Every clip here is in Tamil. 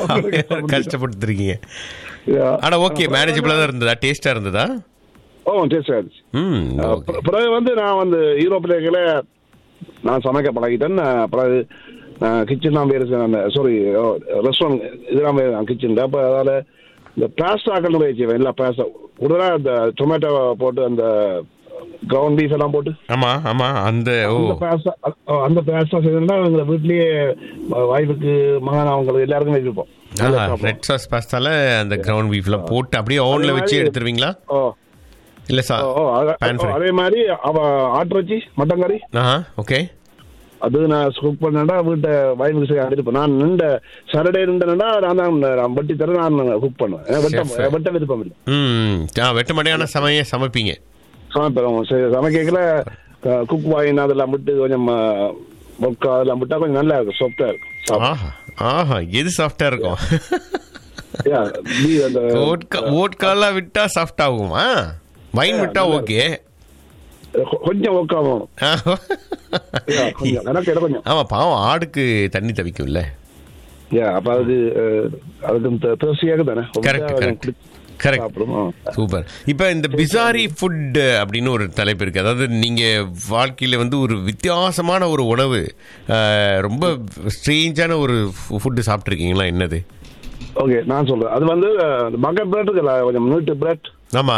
கஷ்டப்பட்டுருக்கீங்க Yeah. ஆனா ஓகே மேனேஜபிளா தான் இருந்ததா டேஸ்டா இருந்ததா ஓ டேஸ்ட் ஆயிடுச்சு ம் அஹ் ஓகே பிற- பிறகு வந்து நான் வந்து யூரோப்பில் இருக்கல நான் சமைக்க பழகிட்டேன் நான் பிறகு கிச்சன் தான் வேறு சாரி ரெஸ்டாரண்ட் இதெல்லாம் வேறு கிச்சன் அப்போ அதால் இந்த பாஸ்தாக்கள் நிறைய செய்வேன் எல்லா பாஸ்தா உடனே அந்த டொமேட்டோ போட்டு அந்த கிரவுண்ட் பீஃப் எல்லாம் போட்டு ஆமா ஆமா அந்த ஓ அந்த பாஸ்தா அந்த பாஸ்தா செய்யணும்னா எங்களை வீட்லயே வாய்ப்புக்கு மகன் அவங்களுக்கு எல்லாருக்கும் வச்சிருப்போம் நல்லா சாப்பிடுவோம். ரெட் சாஸ் பாஸ்தால அந்த கிரவுண்ட் பீஃப்ல போட்டு அப்படியே ஓவன்ல அதே வச்சு மாதிரி- எடுத்துருவீங்களா ஓ இல்ல சா ஓ, ஓ, அத- Pan fry. ஓ, அதே மாதிரி அவ ஆட்டிறச்சி மட்டன் கறி ஆஹா ஓகே அது நான் குக் பண்ணா வீட்டை வயலுக்கு செய்ய அனுப்பி நான் நின்ற சாட்டர்டே நின்றேன்னா நான் தான் நான் வெட்டி தர நான் குக் பண்ணுவேன் ஏன்னா வெட்ட Chef. வெட்ட விருப்பம் இல்லை ம் ஆ வெட்ட மாட்டையான சமைய சமைப்பீங்க சமைப்பேன் சரி, சமைக்கல குக் வாயின் அதெல்லாம் விட்டு கொஞ்சம் மொக்கா அதெல்லாம் விட்டா கொஞ்சம் நல்லா இருக்கும் சாஃப்டா இருக்கும் சாப்பிட. ஆஹா ஆஹா எது சாஃப்டா இருக்கும் Yeah, beef அந்த ஓட்கா ஓட்காலாம் விட்டா சாஃப்ட் ஆகுமா வைன் விட்டா ஓகே கொ- கொஞ்சம் ஒக்கா வேணும் Yeah, கொஞ்சம் எனக்கு இடம் கொஞ்சம் ஆமா பாவம் ஆடுக்கு தண்ணி தவிக்கும்ல Yeah, அப்ப அது அஹ், அதுக்கு தேர்ச்சியாக தானே கரெக்ட் கரெக்ட் கரெக்ட் சாப்பிடும் ஆ. சூப்பர் இப்போ இந்த பிசாரி ஃபுட் அப்படின்னு ஒரு தலைப்பு இருக்கு அதாவது நீங்க வாழ்க்கையில வந்து ஒரு வித்தியாசமான ஒரு உணவு அஹ், ரொம்ப ஸ்ட்ரேஞ்சான ஒரு ஃபுட்டு சாப்பிட்ருக்கீங்களா என்னது ஓகே நான் சொல்றேன் அது வந்து பக்கெட் பிரெட் இருக்குல்ல கொஞ்சம் நீட்டு பிரெட் ஆமா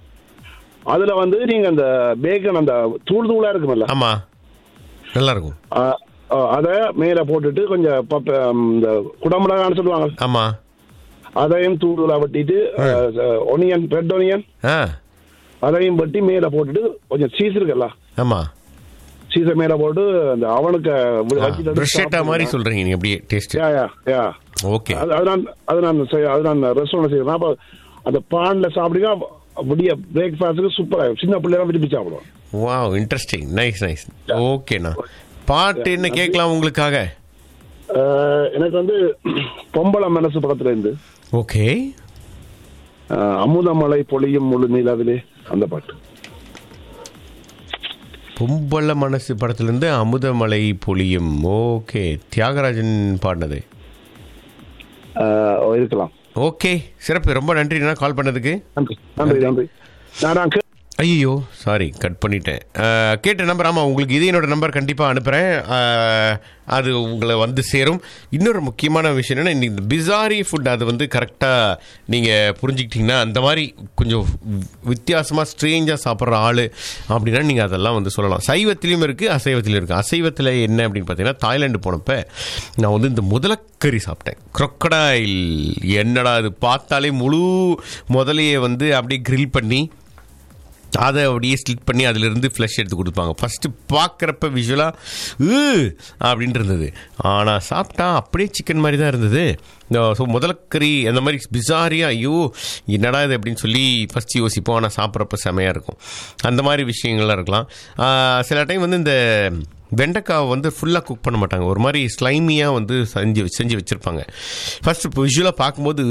அதுல வந்து நீங்க அந்த பேக்கன் அந்த தூள் தூளா இருக்குமல்ல ஆமா நல்லா இருக்கும் ஆ- ஆ, அத மேல போட்டுட்டு கொஞ்சம் பப்ப இந்த குடமிளகான்னு சொல்லுவாங்க ஆமா அதையும் தூள் தூளா வெட்டிட்டு ஒனியன் ரெட் ஒனியன் ஆ அதையும் வெட்டி மேல போட்டுட்டு கொஞ்சம் சீஸ் இருக்குல்ல ஆமா சீஸை மேல போட்டு அந்த அவனுக்கு வச்சுட்டு எடுத்து பிரெஷேட்டா மாதிரி சாப்பிடுவேன். சொல்றீங்க நீங்க அப்படியே டேஸ்ட் யா யா யா ஓகே அது அது நான் அது நான் செய்ய- அது நான் ரெஸ்டாரண்ட் செய்யறேன் அப்போ அந்த பான்ல சாப்பிடுங்க அப்படியே பிரேக்ஃபாஸ்ட்டுக்கு சூப்பராக சின்ன பிள்ளைலாம் விரும்பி சாப்பிடுவோம் வாவ் இன்ட்ரெஸ்டிங் நைஸ் நைஸ் ஓகேண்ணா பாட்டு என்ன கேட்கலாம் உங்களுக்காக அஹ், எனக்கு வந்து பொம்பளை மனசு படத்துல இருந்து ஓகே அஹ், அமுதமலை பொழியும் முழு நிலவிலே அந்த பாட்டு பொம்பள மனசு படத்திலிருந்து அமுதமலை பொழியும் ஓகே தியாகராஜன் பாடினது அஹ், இருக்கலாம் ஓகே சிறப்பு ரொம்ப நன்றி கால் பண்ணதுக்கு நன்றி நன்றி நன்றி நான் நான் கே- ஐயோ சாரி கட் பண்ணிட்டேன் அஹ், கேட்ட நம்பர் ஆமாம் உங்களுக்கு இது என்னோட நம்பர் கண்டிப்பாக அனுப்புகிறேன் அது உங்களை வந்து சேரும் இன்னொரு முக்கியமான விஷயம் என்னென்னா இந்த பிசாரி ஃபுட் அது வந்து கரெக்டாக நீங்கள் புரிஞ்சுக்கிட்டிங்கன்னா அந்த மாதிரி கொஞ்சம் வித்தியாசமாக ஸ்ட்ரேஞ்சாக சாப்பிட்ற ஆள் அப்படின்னா நீங்கள் அதெல்லாம் வந்து சொல்லலாம் சைவத்திலையும் இருக்குது அசைவத்திலையும் இருக்குது அசைவத்தில் என்ன அப்படின்னு பார்த்தீங்கன்னா தாய்லாந்து போனப்ப நான் வந்து இந்த முதலக்கறி சாப்பிட்டேன் crocodile என்னடா அது பார்த்தாலே முழு முதலையை வந்து அப்படியே grill பண்ணி அதை அப்படியே ஸ்லிட் பண்ணி அதிலிருந்து ஃப்ளஷ் எடுத்து கொடுப்பாங்க ஃபஸ்ட்டு பார்க்குறப்ப விஷுவலாக அப்படின்ட்டு இருந்தது ஆனால் சாப்பிட்டா அப்படியே சிக்கன் மாதிரி தான் இருந்தது ஸோ முதலக்கறி அந்த மாதிரி பிசாரியா ஐயோ என்னடா இது அப்படின்னு சொல்லி ஃபஸ்ட்டு யோசிப்போம் ஆனால் சாப்பிட்றப்ப செமையாக இருக்கும் அந்த மாதிரி விஷயங்கள்லாம் இருக்கலாம் ஆஹ் சில டைம் வந்து இந்த வெண்டைக்காவை வந்து ஃபுல்லாக குக் பண்ண மாட்டாங்க ஒரு மாதிரி ஸ்லைமியாக வந்து செஞ்சு செஞ்சு வச்சுருப்பாங்க ஃபஸ்ட்டு விஷுவலாக பார்க்கும்போது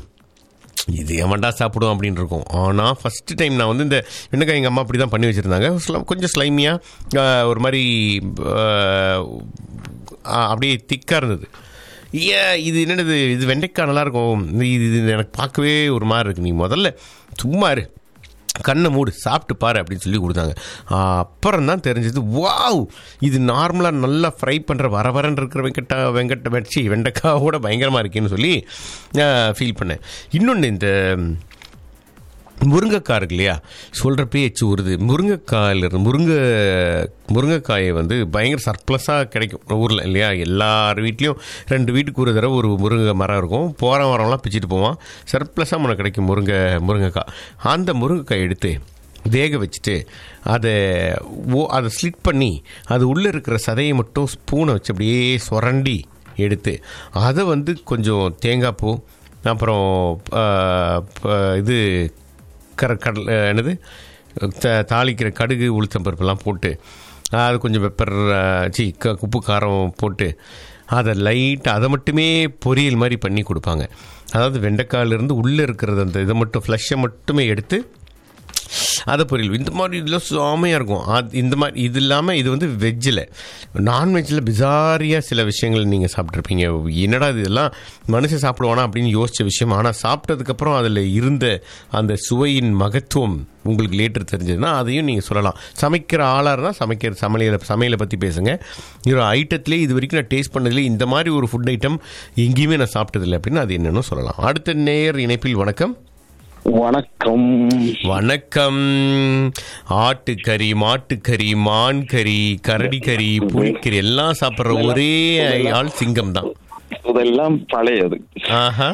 இது எவன்டா சாப்பிடுவோம் அப்படின்னு இருக்கும் ஆனால் ஃபஸ்ட்டு டைம் நான் வந்து இந்த வெண்டைக்காய் எங்கள் அம்மா அப்படி தான் பண்ணி வச்சுருந்தாங்க ஸ்ல- கொஞ்சம் ஸ்லைமியாக ஒரு மாதிரி ஆஹ், ஆ, அப்படியே திக்காக இருந்தது ஏன் இது என்னது இது வெண்டைக்காய் நல்லாயிருக்கும் இது இது எனக்கு பார்க்கவே ஒரு மாதிரி இருக்கு நீ முதல்ல சும்மா இரு கண்ணை மூடு சாப்பிட்டு பாரு அப்படின்னு சொல்லி கொடுத்தாங்க அப்புறம் தான் தெரிஞ்சது வாவ் இது நார்மலாக நல்லா ஃப்ரை பண்ணுற வர வரன்னு இருக்கிற வெங்கட்டா வெங்கட்ட வச்சு வெண்டைக்காவோட பயங்கரமாக இருக்கேன்னு சொல்லி ஃபீல் பண்ணேன் இன்னொன்று இந்த முருங்கைக்காய் இருக்கு இல்லையா சொல்கிறப்பே எச்சு வருது முருங்கைக்காயில் இருந்து முருங்கை முருங்கைக்காயை வந்து பயங்கர சர்ப்ளஸாக கிடைக்கும் ஊரில் இல்லையா எல்லார் வீட்லேயும் ரெண்டு வீட்டுக்கு ஒரு தடவை ஒரு முருங்கை மரம் இருக்கும் போகிற மரம்லாம் பிச்சுட்டு போவான் சர்ப்ளஸாக உனக்கு கிடைக்கும் முருங்கை முருங்கைக்காய் அந்த முருங்கைக்காய் எடுத்து வேக வச்சுட்டு அதை ஓ அதை ஸ்லிட் பண்ணி அது உள்ளே இருக்கிற சதையை மட்டும் ஸ்பூனை வச்சு அப்படியே சுரண்டி எடுத்து அதை வந்து கொஞ்சம் தேங்காய் பூ அப்புறம் ஆ, ப- இது கர கடல் என்னது த- தாளிக்கிற கடுகு உளுத்தம்பருப்பெல்லாம் போட்டு அது கொஞ்சம் பெப்பர் சி க உப்பு காரம் போட்டு அதை லைட்டாக அதை மட்டுமே பொரியல் மாதிரி பண்ணி கொடுப்பாங்க அதாவது வெண்டைக்காயிலிருந்து உள்ளே இருக்கிறது அந்த இதை மட்டும் ஃப்ளஷை மட்டுமே எடுத்து அதை பொரியல் இந்த மாதிரி இதில் செமையாக இருக்கும் அது இந்த மாதிரி இது இல்லாமல் இது வந்து வெஜ்ஜில் நான்வெஜ்ஜில் பிசாரியாக சில விஷயங்கள் நீங்கள் சாப்பிட்ருப்பீங்க என்னடா இது இதெல்லாம் மனுஷன் சாப்பிடுவானா அப்படின்னு யோசிச்ச விஷயம் ஆனால் சாப்பிட்டதுக்கப்புறம் அதில் இருந்த அந்த சுவையின் மகத்துவம் உங்களுக்கு லேட்டர் தெரிஞ்சதுன்னா அதையும் நீங்கள் சொல்லலாம் சமைக்கிற ஆளாக இருந்தால் சமைக்கிற சமையலை சமையலை பற்றி பேசுங்க ஒரு ஐட்டத்திலே இது வரைக்கும் நான் டேஸ்ட் பண்ணதில்லை இந்த மாதிரி ஒரு ஃபுட் ஐட்டம் எங்கேயுமே நான் சாப்பிட்டதில்லை அப்படின்னு அது என்னன்னு சொல்லலாம் அடுத்த நேயர் இணைப்பில் வணக்கம் வணக்கம் வணக்கம் ஆட்டுக்கறி மாட்டுக்கறி மான் கறி கரடி கறி புலிக்கறி எல்லாம் சாப்பிட்ற ஒரே ஆள் சிங்கம் தான் இதெல்லாம் பழையது ஆஹா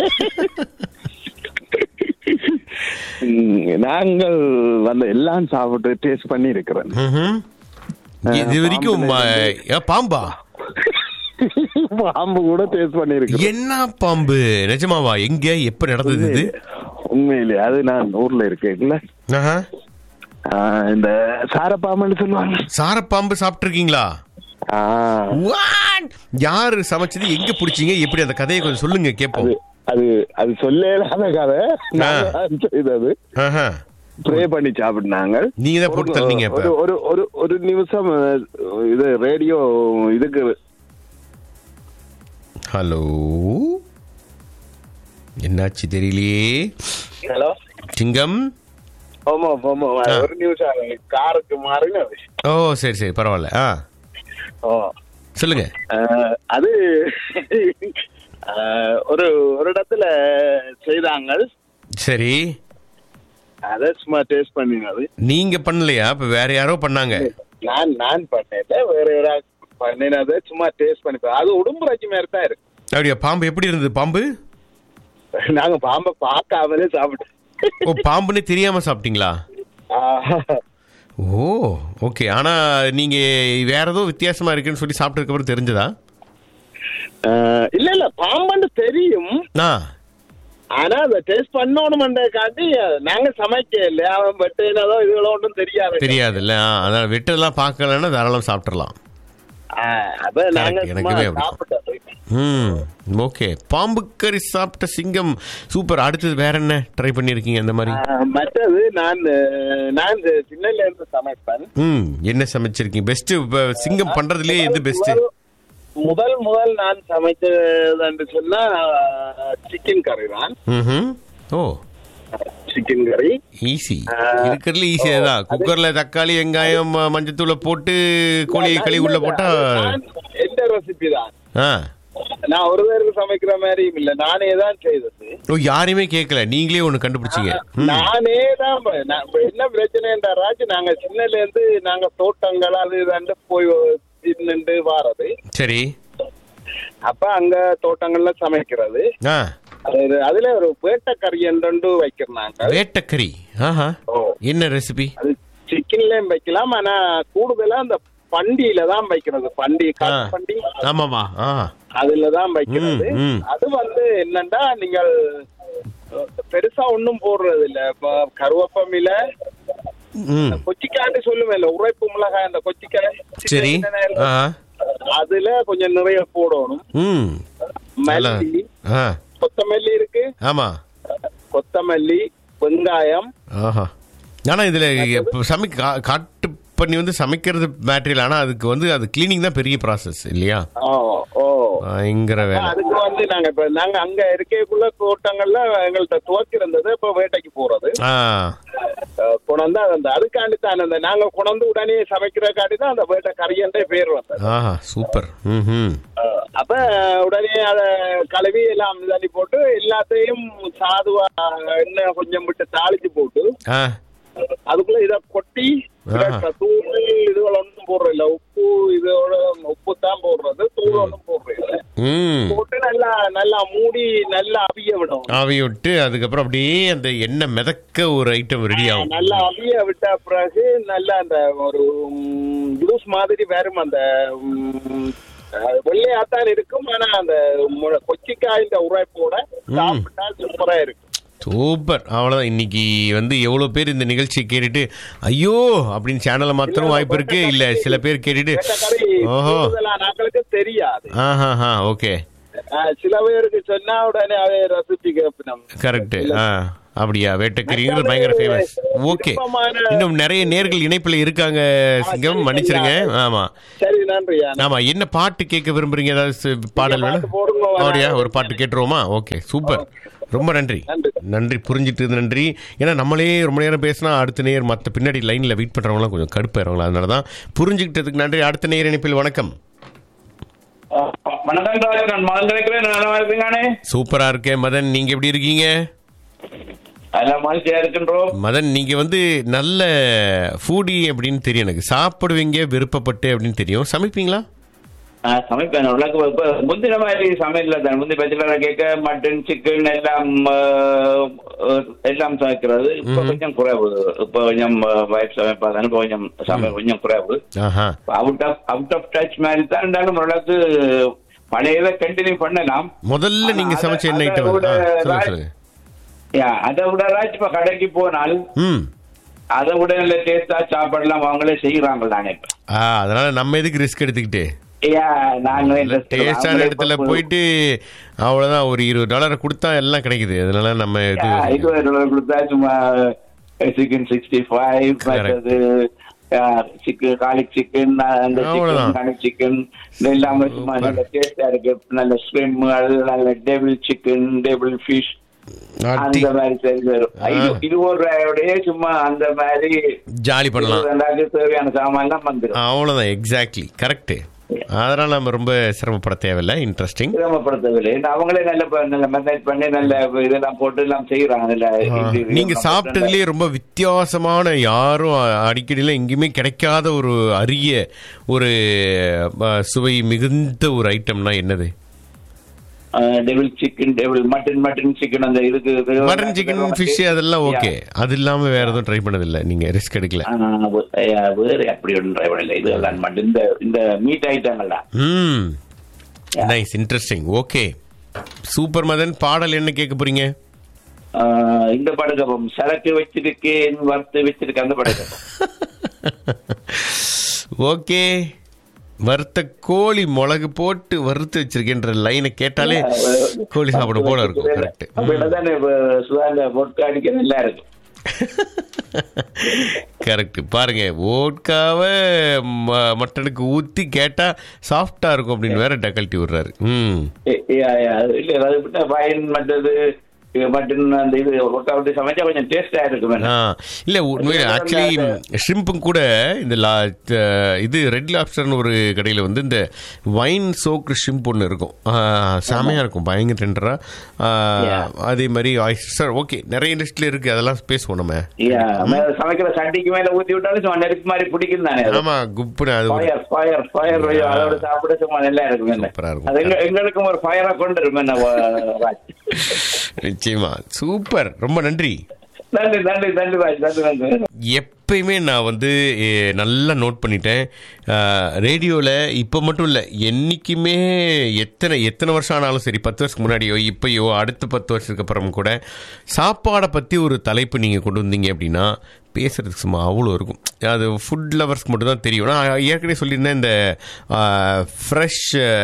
ம், நாங்கள் வந்து எல்லாம் சாப்பிட்டு டேஸ்ட் பண்ணி இருக்கிறேன் ம்ஹும். இது வரைக்கும் ம- ஏ, பாம்பா பாம்பு கூட டேஸ்ட் பண்ணி இருக்கிறேன் என்ன பாம்பு நிஜமாவா எங்க எப்ப நடந்தது இது உண்மையிலே அது நான் ஊர்ல இருக்கேன்ல ஆஹா. இந்த சாரப்பாம்புன்னு சொல்லுவாங்க சாரப்பாம்பு சாப்பிட்டுருக்கீங்களா ஆ, What? யாரு சமைச்சது எங்க பிடிச்சீங்க எப்படி அந்த கதையை கொஞ்சம் சொல்லுங்க கேட்போம் அது அது அது சொல்லலாத கதை நாங்க தான் செய்தது ஆஹா. ப்ரே பண்ணி சாப்பிட்டாங்க நீங்க தான் போட்டு தள்ளீங்க இப்ப ஒரு ஒரு ஒரு ஒரு நிமிஷம் அஹ், இது ரேடியோ இதுக்கு ஹலோ என்னாச்சு தெரியலையே ஹலோ சிங்கம் ஆமா ஆமா ஆ. ஒரு நிமிஷம் காருக்கு மாறினது ஓ சரி சரி பரவாயில்ல ஆ ஓ சொல்லுங்க அஹ், அது அஹ், ஒரு ஒரு இடத்துல செய்தாங்க சரி அதை சும்மா டேஸ்ட் பண்ணினது நீங்க பண்ணலையா இப்ப வேற யாரோ பண்ணாங்க நான் நான் பண்ணல வேற யாரா பண்ணினது சும்மா டேஸ்ட் பண்ணி பா- அது உடும்புராட்சி மாதிரி தான் இருக்கு அப்படியா பாம்பு எப்படி இருந்தது பாம்பு நாங்க பாம்பை பார்க்காமலே சாப்பிட்டோம் ஓ பாம்புன்னு தெரியாம சாப்பிட்டீங்களா ஆஹ். ஓ ஓகே ஆனா நீங்க வேற ஏதோ வித்தியாசமா இருக்குன்னு சொல்லி சாப்பிட்டதுக்கு அப்புறம் தெரிஞ்சதா அஹ், இல்ல இல்ல பாம்புன்னு தெரியும் ஆ ஆனா அதை டேஸ்ட் பண்ணணும்ன்ற காட்டி நாங்க சமைக்க இல்ல அவன் வெட்டினதோ இதுகளோ ஒன்றும் தெரியாது தெரியாதுல்ல ஆ, அதான் வெட்டதெல்லாம் பார்க்கலன்னா தாராளம் சாப்பிட்றலாம் ஆஹ், அத நாங்க Correct, சும்மா எனக்குமே அப்படி. சாப்பிட்டோம் ம் ஓகே பாம்பு கறி சாப்பிட்ட சிங்கம் சூப்பர் அடுத்தது வேற என்ன ட்ரை பண்ணியிருக்கீங்க அந்த மாதிரி ஆஹ், மற்றது நான் அஹ், நான் சின்னல இருந்து சமைப்பேன் ம் என்ன சமைச்சிருக்கீங்க பெஸ்ட் சிங்கம் பண்றதுலயே எது பெஸ்ட் முதல்- முதல் முதல் நான் சமைச்சது என்று சொன்னா சிக்கன் கறி தான் ம் ஓ சிக்கன் கறி ஈஸி இருக்கிறதுல ஈஸியா தான் குக்கர்ல தக்காளி வெங்காயம் ம- மஞ்சத்தூளை போட்டு கோழியை கழுவி உள்ள போட்டா நான் எந்த ரெசிபி தான் ஆ நான் ஒரு பேருக்கு சமைக்கிற மாதிரியும் இல்ல நானே தான் செய்தது ஓ யாரையுமே கேட்கல நீங்களே ஒண்ணு கண்டுபிடிச்சீங்க ம். நானே தான் ப- நான் இப்ப என்ன பிரச்சனைன்ற ராஜ் நாங்க சின்னல இருந்து நாங்க தோட்டங்கள் அது இதுன்னு போய் நின்று வாரது சரி அப்ப அங்க தோட்டங்கள்ல சமைக்கிறது ஆ அது அதுல ஒரு வேட்டக்கறி என்று வைக்கிறாங்க வேட்டக்கறி ஆஹா ஓ. என்ன ரெசிபி அது சிக்கன்லயும் வைக்கலாம் ஆனா கூடுதலா அந்த பண்டியில தான் வைக்கிறது பண்டி ஆ. காட்டு பண்டி ஆமாமா ஆ அதுல தான் வைக்கிறது ம், ம். அது வந்து என்னன்னா நீங்கள் அஹ், பெருசா ஒண்ணும் போடுறது இல்ல இப்ப கருவேப்பமில ம் கொச்சிக்காய்னு சொல்லுவேன்ல உரைப்பு மிளகாய் அந்த கொச்சிக்காய் சரி சின்ன சின்ன ஆ அதுல கொஞ்சம் நிறைய போடணும் ம் நல்லா மல்லி ஆ கொத்தமல்லி இருக்கு ஆமா கொத்தமல்லி வெங்காயம் ஆஹா ஆனா இதுல இப்ப சமை கா- காட்டு பண்ணி வந்து சமைக்கிறது மேட்டீரியல் ஆனா அதுக்கு வந்து அது கிளீனிங் தான் பெரிய ப்ராசஸ் இல்லையா ஓ ஓ பயங்கர வேலை அதுக்கு வந்து நாங்க இப்ப நாங்க அங்க இருக்கக்குள்ள தோட்டங்கள்ல எங்கள்கிட்ட துவக்கி இருந்தது இப்ப வேட்டைக்கு போறது ஆ அஹ், கொண்டாந்து அந்த அதுக்காண்டி தான் அந்த நாங்க கொண்டாந்து உடனே சமைக்கிறக்காண்டி தான் அந்த வேட்டை கறியன்றே பேர் வந்தது ஆஹா சூப்பர் ம் ம் அஹ், அப்ப உடனே அத கழுவி எல்லாம் தண்ணி போட்டு எல்லாத்தையும் சாதுவா எண்ணெய் கொஞ்சம் விட்டு தாளிச்சு போட்டு ஆ அதுக்குள்ள இத கொட்டி ஆஹா. தூள் இதுகள் ஒன்றும் போடுறது இல்ல உப்பு இதோட உப்பு தான் போடுறது தூள் ஒன்றும் போடுறது இல்ல ம் போட்டு நல்லா நல்லா மூடி நல்லா அவிய விடும் ஆவி விட்டு அதுக்கப்புறம் அப்படியே அந்த எண்ணெய் மிதக்க ஒரு ஐட்டம் ரெடி ஆகும் நல்லா அவிய விட்ட பிறகு நல்லா அந்த ஒரு ஜூஸ் மாதிரி வரும் அந்த ம், அஹ், வெள்ளையாத்தான் இருக்கும் ஆனா அந்த மு- கொச்சிக்காய்ந்த உரைப்போட சாப்பிட்டா சூப்பரா இருக்கும் சூப்பர் அவ்வளோதான் இன்னைக்கு வந்து எவ்வளோ பேர் இந்த நிகழ்ச்சியை கேட்டுட்டு ஐயோ அப்படின்னு சேனலை மாத்திரம் வாய்ப்பு இருக்கு இல்ல சில பேர் கேட்டுட்டு வேட்டைக்கறி ஓஹோ கூடுதலா நாட்களுக்கு தெரியாது ஆஹா ஹா ஓகே அஹ், சில பேருக்கு சொன்னா உடனே அவை ரெசிபி கேட்போம் கரெக்ட் ஆ அப்படியா வேட்டக்கறிங்கிறது பயங்கர ஃபேமஸ் ஓகே விருப்பமான- இன்னும் நிறைய நேர்கள் இணைப்பில் இருக்காங்க சிங்கம் சரி, மன்னிச்சிருங்க சரியா. ஆமா சரி நன்றியா ஆமா என்ன பாட்டு கேட்க விரும்புறீங்க ஏதாவது சி- பாடல் பாட்டு வேணும் போடுங்க, வரேன். அப்படியா ஒரு பாட்டு கேட்டுருவோமா ஓகே சூப்பர் ரொம்ப நன்றி நன்றி. நன்றி புரிஞ்சிட்டு நன்றி ஏன்னா நம்மளே ரொம்ப நேரம் பேசினா அடுத்த நேர் மற்ற பின்னாடி லைனில் வெயிட் பண்ணுறவங்களாம் கொஞ்சம் கடுப்பாயிருவாங்களா அதனால தான் புரிஞ்சுக்கிட்டதுக்கு நன்றி அடுத்த நேர் இணைப்பில் வணக்கம் வணக்கம் ராஜ் நான் மகன் கிடைக்கிறேன் நல்லா இருக்கீங்கானே சூப்பரா இருக்கேன் மதன் நீங்க எப்படி இருக்கீங்க எல்லாம் மகிழ்ச்சியா இருக்கின்றோம் மதன் நீங்க வந்து நல்ல ஃபூடி அப்படின்னு தெரியும் எனக்கு சாப்பிடுவீங்க விருப்பப்பட்டு அப்படின்னு தெரியும் சமைப்பீங்களா நான் சமைப்பேன் உனக்கு இப்ப முந்தின மாதிரி சமையல தான் முந்தி பச்சை கேட்க மட்டன் சிக்கன் எல்லாம் ஆஹ், ஆஹ், எல்லாம் சமைக்கிறது இப்ப கொஞ்சம் குறைவு இப்ப கொஞ்சம் வைஃப் சமைப்பாதானே இப்ப கொஞ்சம் சமையல் கொஞ்சம் குறைவு ஆஹா out of out of touch மாதிரி தான் இருந்தாலும் ஓரளவுக்கு பழையதை கண்டினியூ பண்ணலாம் முதல்ல நீங்க ஆனா, சமைச்ச என்ன அதை ஐட்டம் விட சொல்லுங்க ராஜ்- சொல்லுங்க யா, அதை விட ராஜ் இப்ப கடைக்கு போனால் ம் அதை விட நல்ல டேஸ்டா சாப்பாடுலாம் அவங்களே செய்யறாங்க தானே இப்ப ஆ அதனால நம்ம எதுக்கு ரிஸ்க் எடுத்துக்கிட்டு யா, நாங்களே interest இல்லை. டேஸ்டான அவங்களே இடத்துல இப்ப போயிட்டு அவ்வளவுதான் ஒரு இருபது டாலரை கொடுத்தா எல்லாம் கிடைக்குது அதனால நம்ம இது யா, இருபது டாலர் கொடுத்தா சும்மா சிக்கன் சிக்ஸ்டி ஃபைவ் Correct. மற்றது சிக்கன் காலிக் சிக்கன் அந்த அவ்வளவுதான். சிக்கன் காலிக் சிக்கன் எல்லாமே சும்மா நல்ல டேஸ்டா இருக்கு நல்ல ஸ்விம் அது நல்ல டேபிள் சிக்கன் டேபிள் ஃபிஷ் அட்டி அந்த மாதிரி செஞ்சு வரும் இது- இது ஒரு ரூபாயோடய சும்மா அந்த மாதிரி ஜாலி பண்ணலாம் ரெண்டாயிரத்துக்கு தேவையான சாமான் எல்லாம் வந்துடும் அவ்வளவுதான் எக்ஸாக்ட்லி கரெக்ட் அதனால நம்ம ரொம்ப சிரமப்பட தேவையில்லை இன்ட்ரெஸ்டிங் சிரமப்படுத்தவில்லை ஏன்னா அவங்களே நல்ல ப- நல்ல மெசேஜ் பண்ணி நல்ல இதெல்லாம் போட்டு எல்லாம் செய்யறாங்க நல்ல இது- நீங்க சாப்பிட்டதுலயே ரொம்ப வித்தியாசமான யாரும் அடிக்கடியில எங்கேயுமே கிடைக்காத ஒரு அரிய ஒரு அஹ், சுவை மிகுந்த ஒரு ஐட்டம்னா என்னது devil chicken devil mutton mutton chicken அந்த இதுக்கு மட்டன் சிக்கன் ஃபிஷ் அதெல்லாம் ஓகே அது இல்லாம வேற எதுவும் ட்ரை பண்ணதில்லை நீங்க ரிஸ்க் எடுக்கல ஆ, வே- ஆ, வேற அப்படி ஒன்றும் ட்ரை பண்ணல இது எல்லாம் மட்டும் இந்த இந்த மீட் ஐட்டங்கள்லாம் ம் nice interesting okay super Madhan பாடல் என்ன கேட்க போறீங்க ஆ, இந்த படகப்பம் சரக்கு வச்சிருக்கேன் வறுத்து வச்சிருக்கேன் அந்த படகப்பம் ஓகே வறுத்த கோழி மிளகு போட்டு வறுத்து வச்சிருக்கின்ற லைனை கேட்டாலே கோழி சாப்பிடும் போல இருக்கும் கரெக்ட் அப்படிதான் சுதாந்த பொட்கா அடிக்க நல்லா இருக்கும் கரெக்ட் பாருங்க ஓட்காவை ம- மட்டனுக்கு ஊத்தி கேட்டா சாஃப்டா இருக்கும் அப்படின்னு வேற டக்கல்ட்டி விடுறாரு ம் ஏ- ஏ, ஏ, அது இல்ல அது விட்டா பயன் மற்றது மட்டன் அந்த இது ஒர்க் அவுட் சமைச்சா கொஞ்சம் டேஸ்டா இருக்கும் ஆ இல்ல உண்மையில ஆக்சுவலி ஷ்ரிம்பும் கூட இந்த லா த- இது ரெட் லாப்ஸ்டர்னு ஒரு கடையில் வந்து இந்த வைன் சோக்கு ஷ்ரிம்ப் ஒன்று இருக்கும் ஆ, செமையா இருக்கும் பயங்கர டெண்டரா Yeah. அதே மாதிரி சார் ஓகே நிறைய இண்டஸ்ட்ரியில் இருக்கு அதெல்லாம் பேசுவோம் நம்ம Yeah, மேல சமைக்கிற சட்டிக்கு மேல ஊத்தி விட்டாலும் சும்மா நெருப்பு மாதிரி பிடிக்கும் தானே அது. ஆமா குப்புன்னு அது ஒரு- ஃபயர் ஃபயர் ஃபயர் அதோட சாப்பிட சும்மா நல்லா இருக்கும் என்ன சூப்பரா இருக்கும். அது எங்க- எங்களுக்கும் ஒரு ஃபயரா கொண்டு இருக்கும் என்ன வா- ராஜ். நிச்சயமா சூப்பர் ரொம்ப நன்றி நன்றி நன்றி நன்றி ராஜ் நன்றி நன்றி எப்பயுமே நான் வந்து எ, நல்லா நோட் பண்ணிட்டேன் ரேடியோவில் இப்போ மட்டும் இல்லை என்றைக்குமே எத்தனை எத்தனை வருஷம் ஆனாலும் சரி பத்து வருஷத்துக்கு முன்னாடியோ இப்போயோ அடுத்த பத்து வருஷத்துக்கு அப்புறம் கூட சாப்பாடை பற்றி ஒரு தலைப்பு நீங்கள் கொண்டு வந்தீங்க அப்படின்னா பேசுறதுக்கு சும்மா அவ்வளோ இருக்கும் அது ஃபுட் லவர்ஸ்க்கு மட்டும் தான் தெரியும் நான் ஏற்கனவே சொல்லியிருந்தேன் இந்த ஃப்ரெஷ்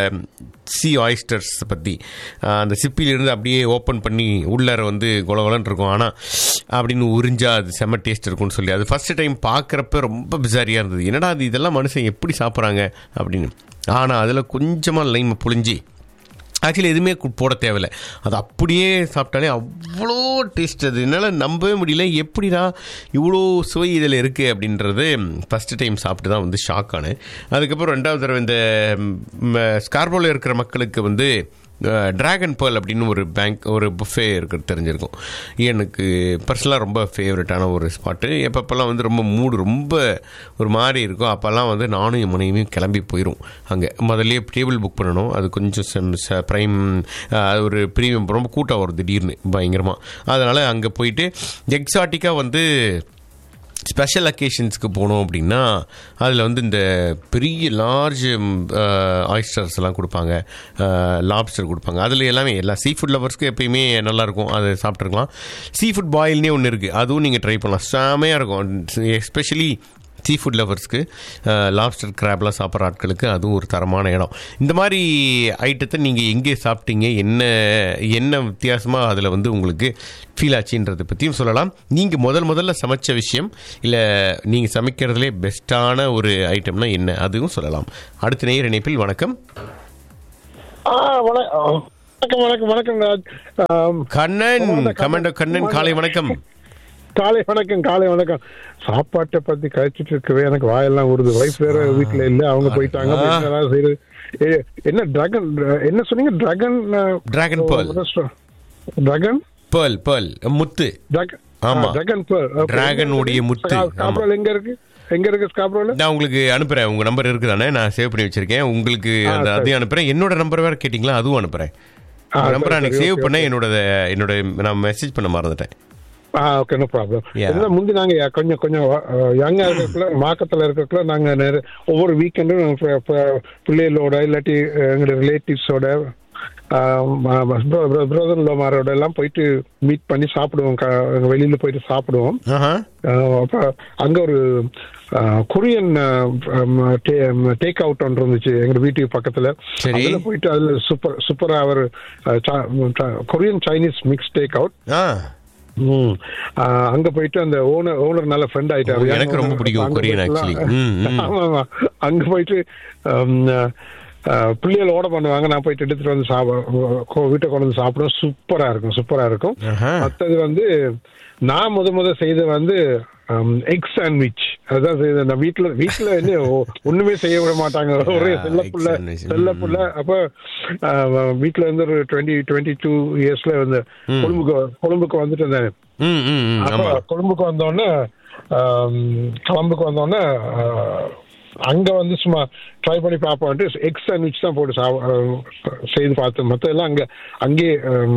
சி ஆயிஸ்டர்ஸ் பற்றி அந்த சிப்பிலிருந்து அப்படியே ஓப்பன் பண்ணி உள்ளார வந்து கொலகொலன்னு இருக்கும் ஆனால் அப்படின்னு உறிஞ்சா அது செம்ம டேஸ்ட் இருக்கும்னு சொல்லி அது ஃபஸ்ட்டு டைம் பார்க்குறப்ப ரொம்ப பிசாரியாக இருந்தது என்னடா அது இதெல்லாம் மனுஷன் எப்படி சாப்பிட்றாங்க அப்படின்னு ஆனால் அதில் கொஞ்சமாக லைமை புழிஞ்சி ஆக்சுவலி எதுவுமே கு- போட தேவையில்ல அது அப்படியே சாப்பிட்டாலே அவ்வளோ டேஸ்ட் அது என்னால் நம்பவே முடியல எப்படிடா இவ்வளோ சுவை இதில் இருக்குது அப்படின்றது ஃபஸ்ட்டு டைம் சாப்பிட்டு தான் வந்து ஷாக் ஆனேன் அதுக்கப்புறம் ரெண்டாவது தடவை இந்த ஸ்கார்போவில் இருக்கிற மக்களுக்கு வந்து டிராகன் பேர்ல் அப்படின்னு ஒரு பேங்க் ஒரு புஃபே இருக்கிறது தெரிஞ்சிருக்கும் எனக்கு பர்சனலாக ரொம்ப ஃபேவரட்டான ஒரு ஸ்பாட்டு எப்பப்பெல்லாம் வந்து ரொம்ப மூடு ரொம்ப ஒரு மாதிரி இருக்கும் அப்போல்லாம் வந்து நானும் என் மனைவியும் கிளம்பி போயிடும் அங்கே முதல்லயே டேபிள் புக் பண்ணணும் அது கொஞ்சம் செம் ச- ப்ரைம் அது ஒரு ப்ரீமியம் ரொம்ப கூட்டம் வரும் திடீர்னு பயங்கரமாக அதனால் அங்கே போயிட்டு எக்ஸாட்டிக்காக வந்து ஸ்பெஷல் அக்கேஷன்ஸ்க்கு போனோம் அப்படின்னா அதில் வந்து இந்த பெரிய லார்ஜ் ஆயிஸ்டர்ஸ் எல்லாம் கொடுப்பாங்க லாப்ஸ்டர் கொடுப்பாங்க அதில் எல்லாமே எல்லா சீ ஃபுட் லவர்ஸ்க்கு எப்பயுமே நல்லாயிருக்கும் அதை சாப்பிட்ருக்கலாம் சீ ஃபுட் பாயில்னே ஒன்று இருக்குது அதுவும் நீங்கள் ட்ரை பண்ணலாம் செமையாக இருக்கும் எஸ்பெஷலி சீ ஃபுட் லவர்ஸ்க்கு லாப்ஸ்டர் கிராப்லாம் சாப்பிட்ற ஆட்களுக்கு அதுவும் ஒரு தரமான இடம் இந்த மாதிரி ஐட்டத்தை நீங்கள் எங்கே சாப்பிட்டீங்க என்ன என்ன வித்தியாசமாக அதில் வந்து உங்களுக்கு ஃபீல் ஆச்சுன்றதை பற்றியும் சொல்லலாம் நீங்கள் முதல் முதல்ல சமைச்ச விஷயம் இல்லை நீங்கள் சமைக்கிறதுலே பெஸ்ட்டான ஒரு ஐட்டம்னா என்ன அதுவும் சொல்லலாம் அடுத்த நேர் இணைப்பில் வணக்கம் ஆ வண- ஆ, வணக்கம் வணக்கம் வணக்கம் ராஜ். ஆம், கண்ணன் கமெண்டோ கண்ணன் காலை வணக்கம் காலை வணக்கம் காலை வணக்கம் சாப்பாட்டை பத்தி கழிச்சிட்டு இருக்கவே எனக்கு வாயெல்லாம் ஊறுது வைஃப் வேற வீட்டுல இல்ல அவங்க போயிட்டாங்க ஆ. அப்ப என்னடா செய்யுது? ஏ, என்ன டிராகன் என்ன சொன்னீங்க dragon Dragon Pearl. Dragon pearl pearl முத்து ஆமா. டிராகன் Dragon உடைய முத்து. ஸ்காப்ரோல் எங்க இருக்கு எங்க இருக்கு ஸ்காப்ரோல நான் உங்களுக்கு அனுப்புறேன் உங்க நம்பர் இருக்குதானே நான் சேவ் பண்ணி வச்சிருக்கேன் உங்களுக்கு ஆ, அந்த சரி. அதையும் அனுப்புறேன் என்னோட நம்பர் வேற கேட்டிங்களா அதுவும் அனுப்புறேன் ஆ, நம்பர் சரி, அன்னைக்கு சரி, சேவ் okay, பண்ண okay. என்னோட என்னோட நான் மெசேஜ் பண்ண மறந்துட்டேன் ஆ ஓகே நோ ப்ராப்ளம் Yeah. என்ன முந்தி நாங்க யா- கொஞ்சம் கொஞ்சம் யங்கா இருக்கக்குள்ள மாக்கத்துல இருக்கக்குள்ள நாங்க நேர- ஒவ்வொரு வீக்கெண்டும் பிள்ளைகளோட இல்லாட்டி அஹ், எங்களோட ரிலேட்டிவ்ஸோட பிரதர் லோமாரோட எல்லாம் போயிட்டு மீட் பண்ணி சாப்பிடுவோம் க- வெளியில போயிட்டு சாப்பிடுவோம் ஆஹா அஹ், அப்ப அங்க ஒரு கொரியன் டேக் அவுட் ஒன்று இருந்துச்சு எங்க வீட்டுக்கு பக்கத்துல சரி. அதுல போயிட்டு அதுல சூப்பர் சூப்பரா அவர் Korean Chinese mix take out ஆ ம். ஆ, அங்க போயிட்டு அந்த ஓனர் ஓனர் நல்ல ஃப்ரெண்ட் ஆயிட்டாரு ஓ, எனக்கு ரொம்ப பிடிக்கும் அங்க கொரியன் போயிட்டுலாம் actually. ம், ம். ஆமா, ஆமா. அங்க போயிட்டு ஹம், ஆ, பிள்ளைகள் ஓட பண்ணுவாங்க நான் போயிட்டு எடுத்துட்டு வந்து சாப்பிட வீட்டை கொண்டு வந்து சாப்பிடுவோம் சூப்பரா இருக்கும் சூப்பரா இருக்கும் ஆஹா. மத்தது வந்து நான் முத முத செய்த வந்து எக் சாண்ட்விச் அதுதான் செய்தேன் நான் வீட்டுல வீட்டுல என்ன ஒ- ஒண்ணுமே செய்ய விட மாட்டாங்க ஒரே Ah, செல்ல egg புள்ள sandwich. செல்ல ம், புள்ள அப்ப ஆஹ், வீட்டுல இருந்து ஒரு டுவெண்ட்டி டுவெண்ட்டி டூ இயர்ஸ்ல வந்து கொழும்புக்கு கொழும்புக்கு வந்துட்டு இருந்தேன் ம் ம் ம் அப்ப ஆமா கொழும்புக்கு வந்தோடனே கிளம்புக்கு வந்தோடனே அங்க வந்து சும்மா ட்ரை பண்ணி பார்ப்போம்ட்டு எக் சாண்ட்விச் தான் போட்டு சாப்~ ஆஹ் செய்து பார்த்தேன் மற்ற எல்லாம் அங்க அங்கேயே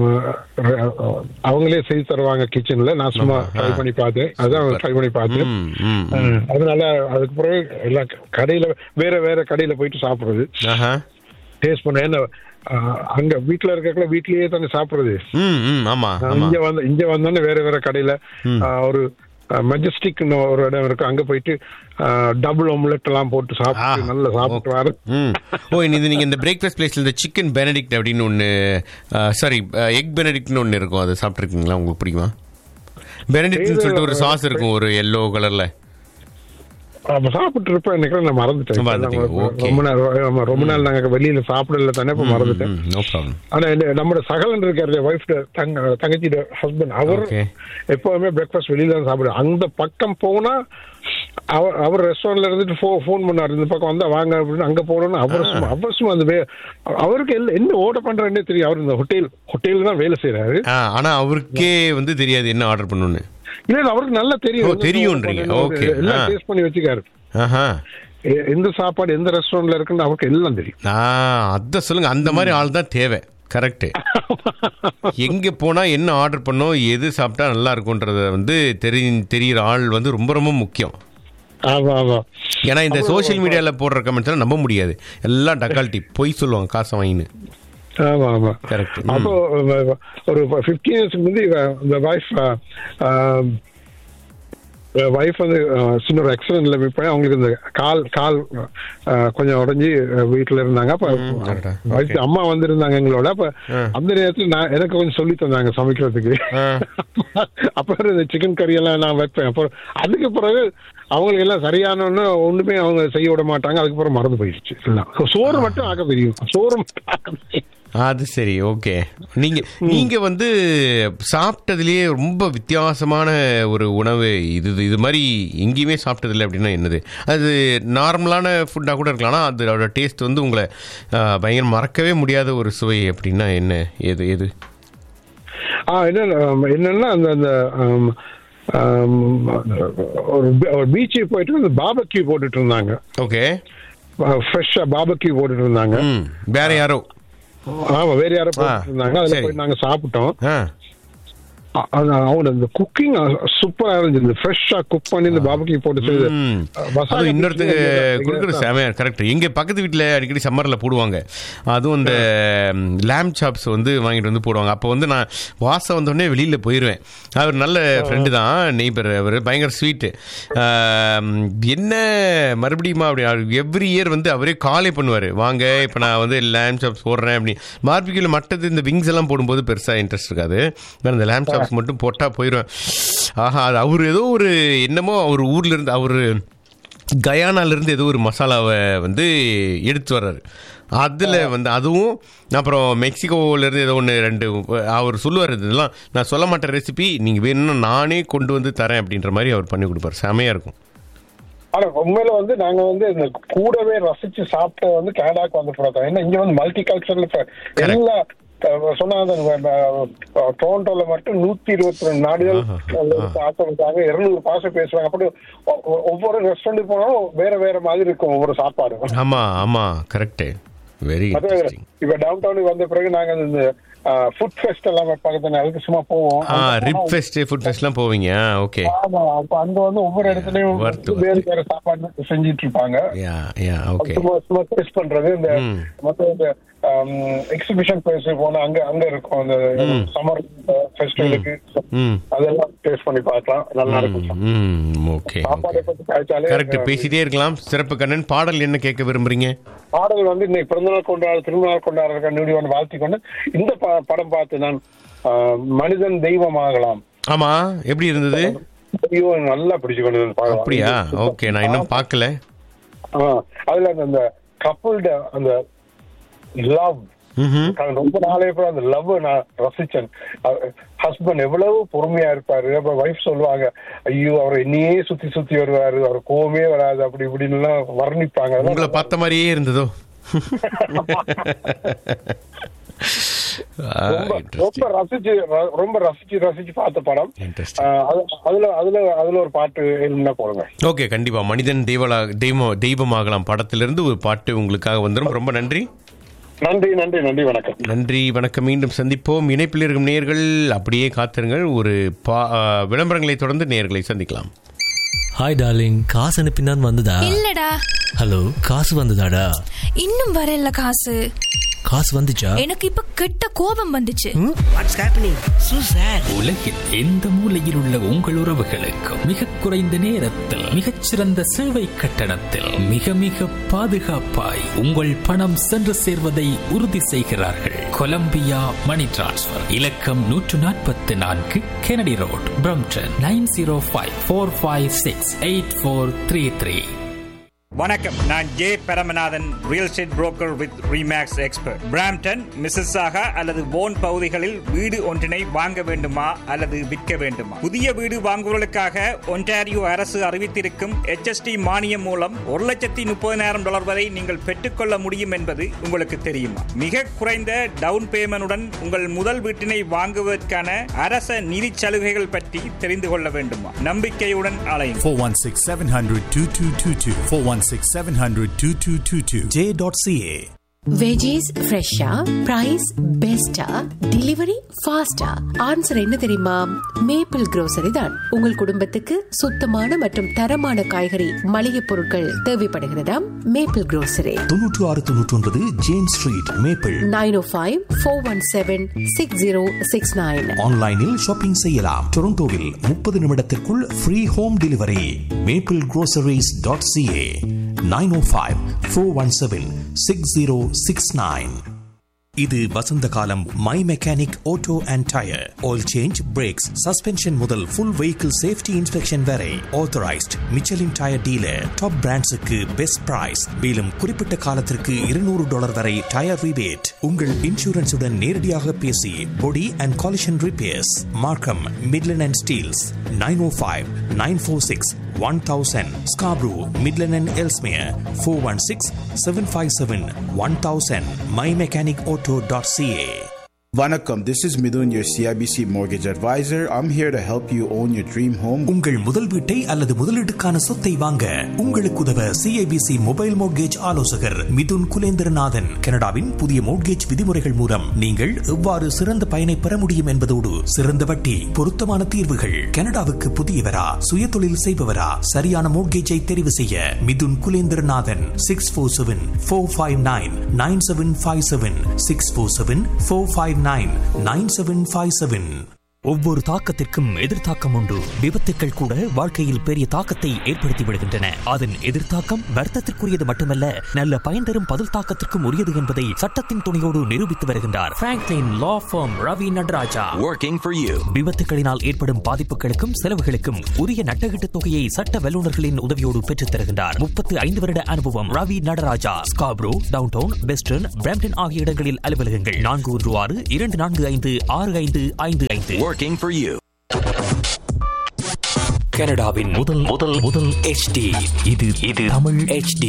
ஆஹ், அவங்களே செய்து தருவாங்க கிச்சன்ல நான் சும்மா ட்ரை பண்ணி பார்த்தேன் அதான் ட்ரை பண்ணி பார்த்தேன் ம் ம் ம். ஆஹ், அதனால அதுக்கு பிறகு எல்லாம் கடையில வேற வேற கடையில போயிட்டு சாப்பிடுறது ஆஹா டேஸ்ட் பண்ண ஏன்னா ஆஹ், அங்க வீட்டுல இருக்கக்குள்ள வீட்லயே தானே சாப்பிடுறது ம் ம் ஆமா ஆமா இங்க வந்து இங்க வந்தோடனே வேற வேற கடையில ஆ, ஒரு மெஜஸ்டிக் ஒரு இடம் இருக்கு அங்க போயிட்டு டபுள் ஆம்லெட் எல்லாம் போட்டு சாப்பிட்டு ஆ, நல்லா சாப்பிட்டு வர ம் ஓ இது நீங்கள் இந்த பிரேக்ஃபாஸ்ட் பிளேஸில் இந்த சிக்கன் பெனடிக்ட் அப்படின்னு ஒன்று சாரி எக் பெனடிக்ட்னு ஒன்று இருக்கும் அதை சாப்பிட்ருக்கீங்களா உங்களுக்கு பிடிக்குமா பெனடிக்ட்னு சொல்லிட்டு ஒரு சாஸ் இருக்கும் ஒரு எல்லோ கலரில் அப்ப சாப்பிட்டு இருப்பேன் நினைக்கிறேன் நான் மறந்துட்டேன் மறந்துட்டீங்க, நம்ம okay. ரொம்ப நாள் ஆமா, ரொம்ப நாள் நாங்க வெளியில சாப்பிடல தானே இப்ப மறந்துட்டேன் நோ ப்ராப்ளம் ஆனா என்ன- நம்மளோட சகலன் இருக்காரு ஒய்ஃப் தங்க தங்கச்சியோட ஹஸ்பண்ட் அவர் Okay. எப்பவுமே பிரேக்ஃபாஸ்ட் வெளியில தான் சாப்பிடுவார் அந்த பக்கம் போனா அவர் அவர் ரெஸ்டாரண்ட்ல இருந்துட்டு ஃபோன் பண்ணாரு இந்த பக்கம் வந்தா வாங்க அப்படின்னு அங்க போனோம்னா அவர் சும்மா அவர் சும்மா அந்த வே- அவருக்கு எல்லாம் என்ன ஓர்டர் பண்றாருன்னே தெரியும் அவர் இந்த ஹோட்டல் ஹோட்டல் தான் வேலை செய்யறாரு ஆ ஆனால் அவருக்கே வந்து தெரியாது என்ன ஆர்டர் பண்ணணும்னு இல்ல இல்ல, அவருக்கு நல்லா தெரியும் ஓ, என்ன தெரியும்ன்றீங்க. order பண்ணணும், Okay. எல்லாம் ஆ. டேஸ்ட் பண்ணி வச்சுக்காரு ஆஹா எ- எந்த சாப்பாடு எந்த ரெஸ்டாரண்ட்ல இருக்குன்னு அவருக்கு எல்லாம் தெரியும் ஆ அத சொல்லுங்க அந்த மாதிரி ஆள் தான் தேவை கரெக்ட் எங்க போனா என்ன ஆர்டர் பண்ணோம் எது சாப்பிட்டா நல்லா இருக்கும்ன்றத வந்து தெரி தெரியிற ஆள் வந்து ரொம்ப ரொம்ப முக்கியம் ஆமா ஆமா ஏன்னா இந்த சோஷியல் மீடியால போடுற கமெண்ட்ஸ் நம்ப முடியாது எல்லாம் டக்கால்ட்டி பொய் சொல்லுவாங்க காசை வாங்கின்னு ஆமா ஆமா Correct. ம். அப்போ அஹ், ஒரு ஃபிஃப்டீன் இயர்ஸ்க்கு முந்தி இவ- இந்த வைஃப் வைஃப் வந்து அஹ், சின்ன ஒரு ஆக்சிடென்ட்ல போய் அவங்களுக்கு இந்த கால் கால் அஹ், கொஞ்சம் உடஞ்சி வீட்டுல இருந்தாங்க அப்ப அடடா. wife அம்மா வந்திருந்தாங்க எங்களோட அப்ப அந்த நேரத்துல நான் எனக்கு கொஞ்சம் சொல்லி தந்தாங்க சமைக்கிறதுக்கு ஆ. அப்புறம் இந்த சிக்கன் கறி எல்லாம் நான் வைப்பேன் அப்புறம் அதுக்கு பிறகு அவங்களுக்கு எல்லாம் சரியானோன்னு ஒண்ணுமே அவங்க செய்ய விட மாட்டாங்க அதுக்கப்புறம் மறந்து போயிடுச்சு எல்லாம் சோறு மட்டும் ஆக்க தெரியும் சோறு மட்டும் ஆக்க தெரியும் அது சரி ஓகே நீங்க நீங்க வந்து சாப்பிட்டதுலயே ரொம்ப வித்தியாசமான ஒரு உணவு இது இது மாதிரி எங்கேயுமே சாப்பிட்டதில்லை அப்படின்னா என்னது அது நார்மலான ஃபுட்டாக கூட இருக்கலாம் ஆனால் அதோட டேஸ்ட் வந்து உங்களை ஆ, பயங்கர மறக்கவே முடியாத ஒரு சுவை அப்படின்னா என்ன எது எது ஆ என்ன என்னன்னா அந்த அந்த ஆம், ஆம், ஒரு பீ- ஒரு பீச்சுக்கு போயிட்டு அந்த பாபக்யூ போட்டுட்டு இருந்தாங்க ஓகே ஃப்ரெஷ்ஷா பாபக்யூ போட்டுட்டு இருந்தாங்க ம் வேற யாரோ ஆமா வேற யாரோ ஆ, போட்டுட்டு இருந்தாங்க அதுல சரி. போய் நாங்க சாப்பிட்டோம் ஆ அ- அது அவனோட இந்த குக்கிங் சூப்பரா இருந்துச்சு இந்த ஃப்ரெஷ்ஷா குக் பண்ணி இந்த பாபுக்கு போட்டு செய்து ம். அது இன்னொருத்தங்க கொடுக்குற செமையா கரெக்ட் எங்க பக்கத்து வீட்டில் அடிக்கடி சம்மரில் போடுவாங்க அதுவும் இந்த லேம் சாப்ஸ் வந்து வாங்கிட்டு வந்து போடுவாங்க அப்போ வந்து நான் வாசம் வந்தோடனே வெளியில் போயிடுவேன் அவர் நல்ல ஃப்ரெண்டு தான் நெய்பர் அவர் பயங்கர ஸ்வீட்டு என்ன மறுபடியும் அப்படி எவ்ரி இயர் வந்து அவரே காலே பண்ணுவார் வாங்க இப்போ நான் வந்து லேம் சாப்ஸ் போடுறேன் அப்படி பார்பிக்யூல மட்டது இந்த விங்ஸ் எல்லாம் போடும்போது பெருசாக இன்ட்ரெஸ்ட் இருக்காது நான் இந்த லேம் சாப்ஸ் மட்டும் போட்டால் போயிடுவேன் ஆஹா அது அவர் ஏதோ ஒரு என்னமோ அவர் ஊர்ல இருந்து அவர் கயானாலேருந்து ஏதோ ஒரு மசாலாவை வந்து எடுத்து வர்றாரு அதில் வந்து அதுவும் அப்புறம் மெக்சிகோவிலேருந்து ஏதோ ஒன்று ரெண்டு அவர் சொல்லுவார் இதெல்லாம் நான் சொல்ல மாட்டேன் ரெசிபி நீங்கள் வேணும்னா நானே கொண்டு வந்து தரேன் அப்படின்ற மாதிரி அவர் பண்ணி கொடுப்பார் செமையாக இருக்கும் ஆனா உண்மையில வந்து நாங்க வந்து இந்த கூடவே ரசிச்சு சாப்பிட்ட வந்து கனடாக்கு வந்து போறோம் ஏன்னா இங்க வந்து மல்டி கல்ச்சரல் எல்லா அஹ், சொன்னா அந்த, அஹ், அஹ், டொரண்டோல மட்டும் நூத்தி இருபத்தி ரெண்டு நாடுகள் ஆக்கிரமிச்சாங்க இருநூறு பாசை பேசுவாங்க அப்படி ஒ- ஒ- ஒவ்வொரு ரெஸ்டாரண்ட் போனாலும் வேற வேற மாதிரி இருக்கும் ஒவ்வொரு சாப்பாடு ஆமாம் ஆமாம் கரெக்டு வெரி அது இன்ட்ரெஸ்டிங் இப்ப டவுன் டவுனுக்கு வந்த பிறகு நாங்க இந்த ஃபுட் ஃபெஸ்ட் எல்லாம் பக்கத்துல அதுக்கு சும்மா போவோம் ஆ அங்க ரிப் போனா- ஃபெஸ்ட் ஃபுட் ஃபெஸ்ட்லாம் போவீங்க ஓகே ஆமா அப்ப அங்க வந்து ஒவ்வொரு இடத்துலயும் வருத்து, வேறு வேற சாப்பாடு செஞ்சிட்டு இருப்பாங்க யா யா ஓகே சும்மா சும்மா டேஸ்ட் பண்றது இந்த ம். மத்த இந்த எக்ஸிபிஷன் பிளேஸ் போனா அங்க அங்க இருக்கும் அந்த சம்மர் ஃபெஸ்டிவலுக்கு ம் அதெல்லாம் டேஸ்ட் பண்ணி பார்க்கலாம் நல்லா இருக்கும் ம் ஓகே சாப்பாடை பத்தி காய்ச்சாலே கரெக்ட் பேசிட்டே இருக்கலாம் சிறப்பு கண்ணன் பாடல் என்ன கேட்க விரும்புறீங்க பாடல் வந்து இன்னைக்கு பிறந்தநாள் கொண்டாட திருமணம் கொண்டாடுற நியூடியோன் வாழ்த்தி கொண்டு இந்த ப- படம் பார்த்து நான் ஆஹ், மனிதன் தெய்வமாகலாம் ஆமா எப்படி இருந்தது ஐயோ நல்லா பிடிச்சு கொண்டு வந்து பார்க்கலாம். அப்படியா ஓகே நான் இன்னும் பார்க்கல ஆ, அதுல அந்த- அந்த கப்புள்ட அந்த லவ் ம்ஹும். ரொம்ப நாளே அப்புறம் அந்த லவ் நான் ரசிச்சேன் ஹஸ்பண்ட் எவ்வளவு பொறுமையா இருப்பாரு அப்ப வைஃப் சொல்லுவாங்க ஐயோ அவர் என்னையே சுத்தி சுத்தி வருவாரு அவர் கோவமே வராது அப்படி இப்படின்னு எல்லாம் வர்ணிப்பாங்க அதெல்லாம் உங்களை பார்த்த மாதிரியே இருந்ததோ ஆ, ரொம்ப interesting. ரொம்ப ரசிச்சு ர- ரொம்ப ரசிச்சு ரசிச்சு பார்த்த படம் Interesting. ஆ, அது- அதுல அதுல அதுல ஒரு பாட்டு என்ன போடுங்க ஓகே கண்டிப்பா மனிதன் தெய்வலா தெய்வம் தெய்வமாகலாம் படத்திலிருந்து ஒரு பாட்டு உங்களுக்காக வந்துடும் ரொம்ப நன்றி நன்றி நன்றி நன்றி வணக்கம் நன்றி வணக்கம் மீண்டும் சந்திப்போம் இணைப்பில் இருக்கும் நேர்கள் அப்படியே காத்திருங்கள் ஒரு பா ஆ, விளம்பரங்களை தொடர்ந்து நேர்களை சந்திக்கலாம் ஹாய் டார்லிங் காசு அனுப்பினான் வந்ததா இல்லடா ஹலோ காசு வந்ததாடா இன்னும் வரல காசு காசு வந்துச்சா எனக்கு இப்ப கெட்ட கோபம் வந்துச்சு வாட்ஸ் ஹேப்பனிங் சூ சார் உலகில் எந்த மூலையில் உள்ள உங்கள் உறவுகளுக்கும் மிக குறைந்த நேரத்தில் மிகச்சிறந்த சேவை கட்டணத்தில் மிக மிக பாதுகாப்பாய் உங்கள் பணம் சென்று சேர்வதை உறுதி செய்கிறார்கள் கொலம்பியா மணி டிரான்ஸ்ஃபர் இலக்கம் நூற்று நாற்பத்தி நான்கு Kennedy road Brampton nine zero five four five six eight four three three வணக்கம் நான் J Paramanathan real estate broker with Remax expert Brampton Mississauga அல்லது போன் பகுதிகளில் வீடு ஒன்றினை வாங்க வேண்டுமா அல்லது விற்க வேண்டுமா புதிய வீடு வாங்குவதற்காக ஒன்டாரியோ அரசு அறிவித்திருக்கும் HST மானியம் மூலம் ஒரு லட்சத்தி முப்பதினாயிரம் டாலர் வரை நீங்கள் பெற்றுக்கொள்ள முடியும் என்பது உங்களுக்கு தெரியுமா மிக குறைந்த டவுன் பேமெண்டுடன் உங்கள் முதல் வீட்டினை வாங்குவதற்கான அரச நிதி சலுகைகள் பற்றி தெரிந்து கொள்ள வேண்டுமா நம்பிக்கையுடன் அலையும் 416 700 2222. 416 700 2222. J.ca. வெஜிஸ் ஃப்ரெஷ்ஷா பிரைஸ் பெஸ்டா டெலிவரி ஃபாஸ்டா ஆன்சர் என்ன தெரியுமா மேப்பிள் grocery தான் உங்கள் குடும்பத்துக்கு சுத்தமான மற்றும் தரமான காய்கறி மளிகை பொருட்கள் தேவைப்படுகிறதா மேப்பிள் grocery தொன்னூற்று ஆறு தொன்னூற்றி ஒன்பது James street Maple nine O five four one seven six zero six nine ஆன்லைனில் ஷாப்பிங் செய்யலாம் டொரண்டோவில் முப்பது நிமிடத்திற்குள் free home delivery Maple groceries.ca dot CA nine O five four one seven six zero six nine இது வசந்த காலம் my mechanic auto and tyre oil change brakes suspension முதல் ஃபுல் வெஹிக்கிள் சேஃப்டி இன்ஸ்பெக்ஷன் வரை authorised Michelin tyre dealer top பிராண்ட்ஸுக்கு பெஸ்ட் பிரைஸ் மேலும் குறிப்பிட்ட காலத்திற்கு இருநூறு டாலர் வரை டயர் ரிபேட் உங்கள் இன்சூரன்ஸுடன் நேரடியாக பேசி body and collision repairs Markham Midland and Steeles nine O five nine four six one thousand Scarborough Midland and Ellesmere four one six seven five seven one thousand my mechanic auto dot CA Vanakkam, this is Midun, your CIBC mortgage advisor. I'm here to help you own your dream home. உங்கள் முதல் வீட்டை அல்லது முதலீட்டுக்கான சொத்தை வாங்க உங்களுக்கு உதவ சிஐபிசி மொபைல் மோட்கேஜ் ஆலோசகர் மிதுன் குலேந்திரநாதன் கனடாவின் புதிய மோட்கேஜ் விதிமுறைகள் மூலம் நீங்கள் எவ்வாறு சிறந்த பயனை பெற முடியும் என்பதோடு சிறந்த வட்டி பொருத்தமான தீர்வுகள் கனடாவுக்கு புதியவரா சுயதொழில் செய்பவரா சரியான மோட்கேஜை தெரிவு செய்ய Mithun Kulendranathan six four seven four five nine nine seven five seven six four seven four five nine nine seven five seven ஒவ்வொரு தாக்கத்திற்கும் எதிர்த்தாக்கம் உண்டு விபத்துக்கள் கூட வாழ்க்கையில் பெரிய தாக்கத்தை ஏற்படுத்தி விடுகின்றன அதன் எதிர்த்தாக்கம் வர்த்தத்திற்குரியது மட்டுமல்ல நல்ல பயன் தரும் பதில் தாக்கத்திற்கும் உரியது என்பதை சட்டத்தின் துணையோடு நிரூபித்து வருகின்றார் Franklin law firm Ravi Nataraja Working for you. விபத்துகளினால் ஏற்படும் பாதிப்புகளுக்கும் செலவுகளுக்கும் உரிய நட்டகீட்டு தொகையை சட்ட வல்லுநர்களின் உதவியோடு பெற்றுத் தருகின்றார் முப்பத்து ஐந்து வருட அனுபவம் Ravi Nataraja Scarborough downtown western Brampton ஆகிய இடங்களில் அலுவலகங்கள் நான்கு ஒன்று ஆறு இரண்டு நான்கு ஐந்து ஆறு ஐந்து ஐந்து ஐந்து Working for you. கனடாவின் முதல் முதல் முதல் HD இது இது தமிழ் HD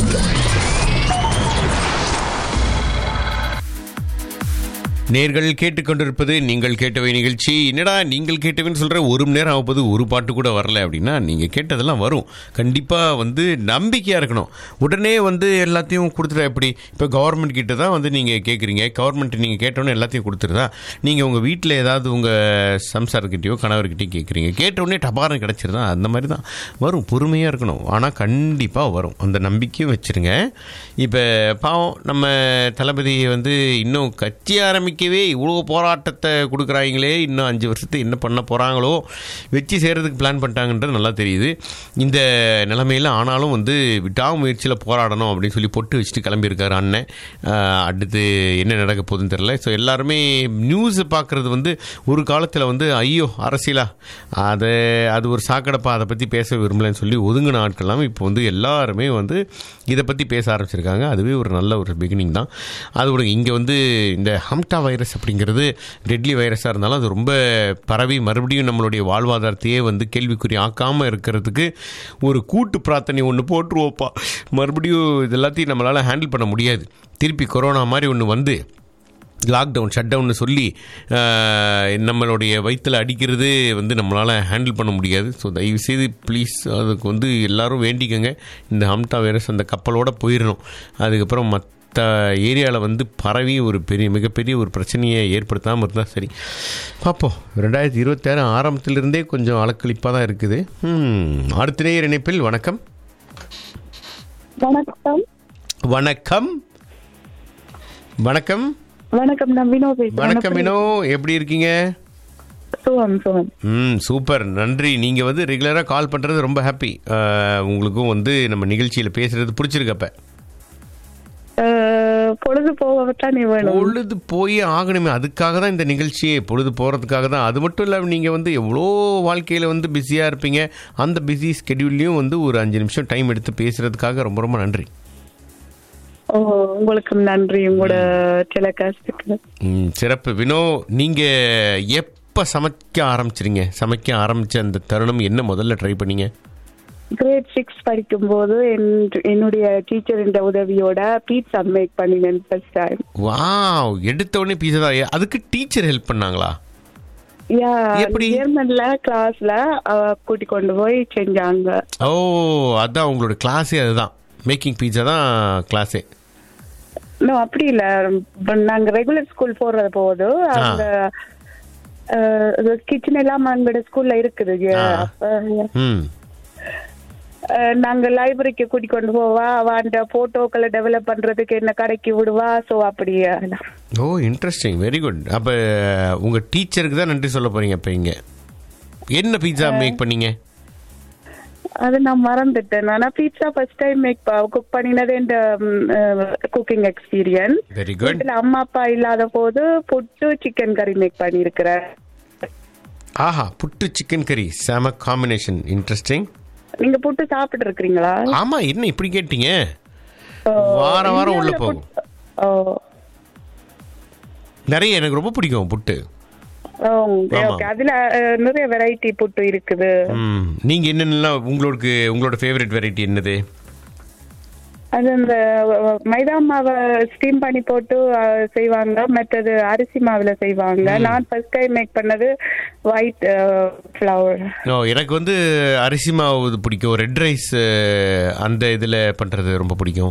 நேர்கள் கேட்டுக்கொண்டிருப்பது நீங்கள் கேட்டவை நிகழ்ச்சி என்னடா நீங்கள் கேட்டவைன்னு சொல்கிற ஒரு மணி நேரம் ஆகும்போது ஒரு பாட்டு கூட வரல அப்படின்னா நீங்கள் கேட்டதெல்லாம் வரும் கண்டிப்பாக வந்து நம்பிக்கையாக இருக்கணும் உடனே வந்து எல்லாத்தையும் கொடுத்துட்டா எப்படி இப்போ கவர்மெண்ட் கிட்ட தான் வந்து நீங்கள் கேட்குறீங்க கவர்மெண்ட் நீங்கள் கேட்டோன்னே எல்லாத்தையும் கொடுத்துருதா நீங்கள் உங்கள் வீட்டில் ஏதாவது உங்கள் சம்சாரக்கிட்டேயோ கணவர்கிட்டயோ கேட்குறீங்க கேட்டவுடனே டபாரம் கிடச்சிருதா அந்த மாதிரி தான் வரும் பொறுமையாக இருக்கணும் ஆனால் கண்டிப்பாக வரும் அந்த நம்பிக்கையும் வச்சுருங்க இப்போ பாவம் நம்ம தளபதி வந்து இன்னும் கட்சி ஆரம்பிக்கவே இவ்வளோ போராட்டத்தை கொடுக்குறாங்களே இன்னும் அஞ்சு வருஷத்தை என்ன பண்ண போகிறாங்களோ வச்சு செய்கிறதுக்கு பிளான் பண்ணிட்டாங்கன்றது நல்லா தெரியுது இந்த நிலைமையில் ஆனாலும் வந்து விடாமுயற்சியில் போராடணும் அப்படின்னு சொல்லி பொட்டு வச்சுட்டு கிளம்பியிருக்காரு அண்ணன் ஆஹ் அடுத்து என்ன நடக்க போகுதுன்னு தெரில ஸோ எல்லாருமே நியூஸை பார்க்குறது வந்து ஒரு காலத்தில் வந்து ஐயோ அரசியலா அதை அது ஒரு சாக்கடைப்பா அதை பற்றி பேச விரும்பலன்னு சொல்லி ஒதுங்கின ஆட்கள்லாம் இப்போ வந்து எல்லாருமே வந்து இதை பற்றி பேச ஆரம்பிச்சிருக்காங்க அதுவே ஒரு நல்ல ஒரு பிகினிங் தான் அதோட இங்கே வந்து இந்த ஹம்டா வைரஸ் அப்படிங்கிறது டெட்லி வைரஸாக இருந்தாலும் அது ரொம்ப பரவி மறுபடியும் நம்மளுடைய வாழ்வாதாரத்தையே வந்து கேள்விக்குறி ஆக்காமல் இருக்கிறதுக்கு ஒரு கூட்டு பிரார்த்தனை ஒன்று போட்டுருவோப்பா மறுபடியும் இது எல்லாத்தையும் நம்மளால் ஹேண்டில் பண்ண முடியாது திருப்பி கொரோனா மாதிரி ஒன்று வந்து லாக்டவுன் ஷட் டவுன்னு சொல்லி ஆஹ், நம்மளுடைய வயிற்றில் அடிக்கிறது வந்து நம்மளால் ஹேண்டில் பண்ண முடியாது ஸோ தயவுசெய்து ப்ளீஸ் அதுக்கு வந்து எல்லாரும் வேண்டிக்கங்க இந்த ஹம்டா வைரஸ் அந்த கப்பலோட போயிடணும் அதுக்கப்புறம் மற்ற ஏரியாவில் வந்து பரவி ஒரு பெரிய மிகப்பெரிய ஒரு பிரச்சனையை ஏற்படுத்தாமல் இருந்தால் சரி பார்ப்போம் ரெண்டாயிரத்தி இருபத்தாறு ஆரம்பத்திலிருந்தே கொஞ்சம் அலக்களிப்பாக தான் இருக்குது ம், அடுத்த நேயர் இணைப்பில் வணக்கம் வணக்கம் வணக்கம் வணக்கம் வணக்கம் நான் வினோ பேசுறேன் வணக்கம் வினோ எப்படி இருக்கீங்க சுகம் சுகம் ம் சூப்பர் நன்றி நீங்கள் வந்து ரெகுலராக கால் பண்ணுறது ரொம்ப ஹாப்பி உங்களுக்கும் வந்து நம்ம நிகழ்ச்சியில் பேசுறது பிடிச்சிருக்கப்ப அஹ், பொழுது போகத்தான் நீ வேணும் பொழுது போய் ஆகணுமே அதுக்காக தான் இந்த நிகழ்ச்சியே பொழுது போகிறதுக்காக தான் அது மட்டும் இல்லாமல் நீங்கள் வந்து எவ்வளோ வாழ்க்கையில் வந்து பிஸியாக இருப்பீங்க அந்த பிஸி ஸ்கெடியூல்லையும் வந்து ஒரு அஞ்சு நிமிஷம் டைம் எடுத்து பேசுகிறதுக்காக ரொம்ப ரொம்ப நன்றி ஓ உங்களுக்கும் நன்றி உங்களோட டெலிகாஸ்டுக்கு ம், சிறப்பு வினோ நீங்கள் எப்போ சமைக்க ஆரம்பிச்சிருங்க சமைக்க ஆரம்பித்த அந்த தருணம் என்ன முதல்ல ட்ரை பண்ணீங்க கிரேட் சிக்ஸ் படிக்கும் போது என்னுடைய டீச்சரின் உதவியோட பீட்சா மேக் பண்ணினேன் ஃபர்ஸ்ட் டைம் வாவ் எடுத்த உடனே பீஸா தான் ஏ, அதுக்கு டீச்சர் ஹெல்ப் பண்ணாங்களா யா எப்படி? ஜெர்மன்ல கிளாஸ்ல கூட்டி கொண்டு போய் செஞ்சாங்க ஓ அதான் உங்களோட கிளாஸே அதுதான் மேக்கிங் பீஸா தான் கிளாஸே No, அப்படி இல்ல இப்ப நாங்க ரெகுலர் ஸ்கூல் போறது போது அந்த கிச்சன் எல்லாம் எங்களோட ஸ்கூல்ல இருக்குது ஆ. அப்ப ம் அஹ், நாங்க லைப்ரரிக்கு கூட்டி கொண்டு போவா அவன் போட்டோக்களை டெவலப் பண்றதுக்கு என்ன கடைக்கு விடுவா சோ அப்படியே ஓ இன்ட்ரெஸ்டிங் வெரி குட் அப்போ உங்கள் டீச்சருக்கு தான் நன்றி சொல்ல போறீங்க அப்போ இங்கே என்ன பீஸா மேக் பண்ணீங்க அது நான் மறந்துட்டேன் ஆனா pizza first time make cook பண்ணினது இந்த குக்கிங் எக்ஸ்பீரியன்ஸ் வெரி குட் வீட்டுல அம்மா அப்பா இல்லாத போது புட்டு சிக்கன் கறி மேக் பண்ணிருக்கிறேன் ஆஹா புட்டு சிக்கன் கறி செம காம்பினேஷன் இன்ட்ரெஸ்டிங் நீங்க புட்டு சாப்பிட்டு இருக்கிறீங்களா ஆமா என்ன இப்படி கேட்டீங்க வாரம் வாரம் உள்ள போகும் ஓ நிறைய எனக்கு ரொம்ப பிடிக்கும் புட்டு ஓ, ஆமா. okay. அதுல அஹ், நிறைய வெரைட்டி புட்டு இருக்குது ம் நீங்க என்னென்னலாம் உங்களுக்கு உங்களோட ஃபேவரட் வெரைட்டி என்னது அது அந்த அஹ், மைதா மாவை ஸ்டீம் பண்ணி போட்டு அஹ், செய்வாங்க மற்றது அரிசி மாவுல செய்வாங்க நான் ஃபர்ஸ்ட் டைம் மேக் பண்ணது ஒயிட் ஃப்ளவர் ஓ எனக்கு வந்து அரிசி மாவு இது பிடிக்கும் ரெட் ரைஸ் அந்த இதில் பண்ணுறது ரொம்ப பிடிக்கும்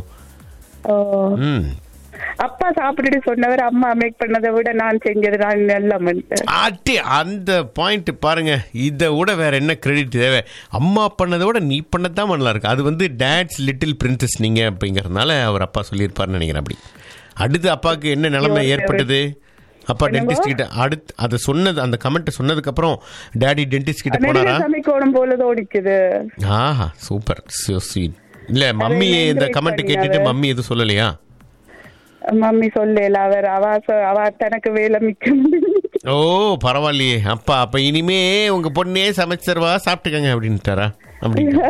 ம் அப்பா சாப்பிட்டுட்டு சொன்னவர் அம்மா மேக் பண்ணதை விட நான் செஞ்சது நான் நல்ல மனுஷன் அட்டி அந்த பாயிண்ட் பாருங்க இதை விட வேற என்ன கிரெடிட் தேவை அம்மா பண்ணதை விட நீ பண்ணது தான் நல்லா இருக்கு அது வந்து டேட்ஸ் லிட்டில் பிரின்சஸ் நீங்க அப்படிங்கறதுனால அவர் அப்பா சொல்லியிருப்பாருன்னு நினைக்கிறேன் அப்படி அடுத்து அப்பாவுக்கு என்ன நிலைமை ஏற்பட்டது அப்பா டென்டிஸ்ட் கிட்ட அடுத்து அதை சொன்னது அந்த கமெண்ட் சொன்னதுக்கு அப்புறம் டேடி டென்டிஸ்ட் கிட்ட நிறைய போனாரா சமைக்கணும் போல தோணிக்குது ஆஹா சூப்பர் சோ ஸ்வீட் இல்ல மம்மி இந்த கமெண்ட் கேட்டுட்டு மம்மி எதுவும் சொல்லலையா மம்மி சொல்லல அவர் அவ சொ- அவ தனக்கு வேலை மிச்சம் ஓ பரவாயில்லையே அப்பா அப்ப இனிமே உங்க பொண்ணே சமைச்சர்வா சாப்பிட்டுக்கங்க அப்படின்ட்டாரா அப்படின்ட்டு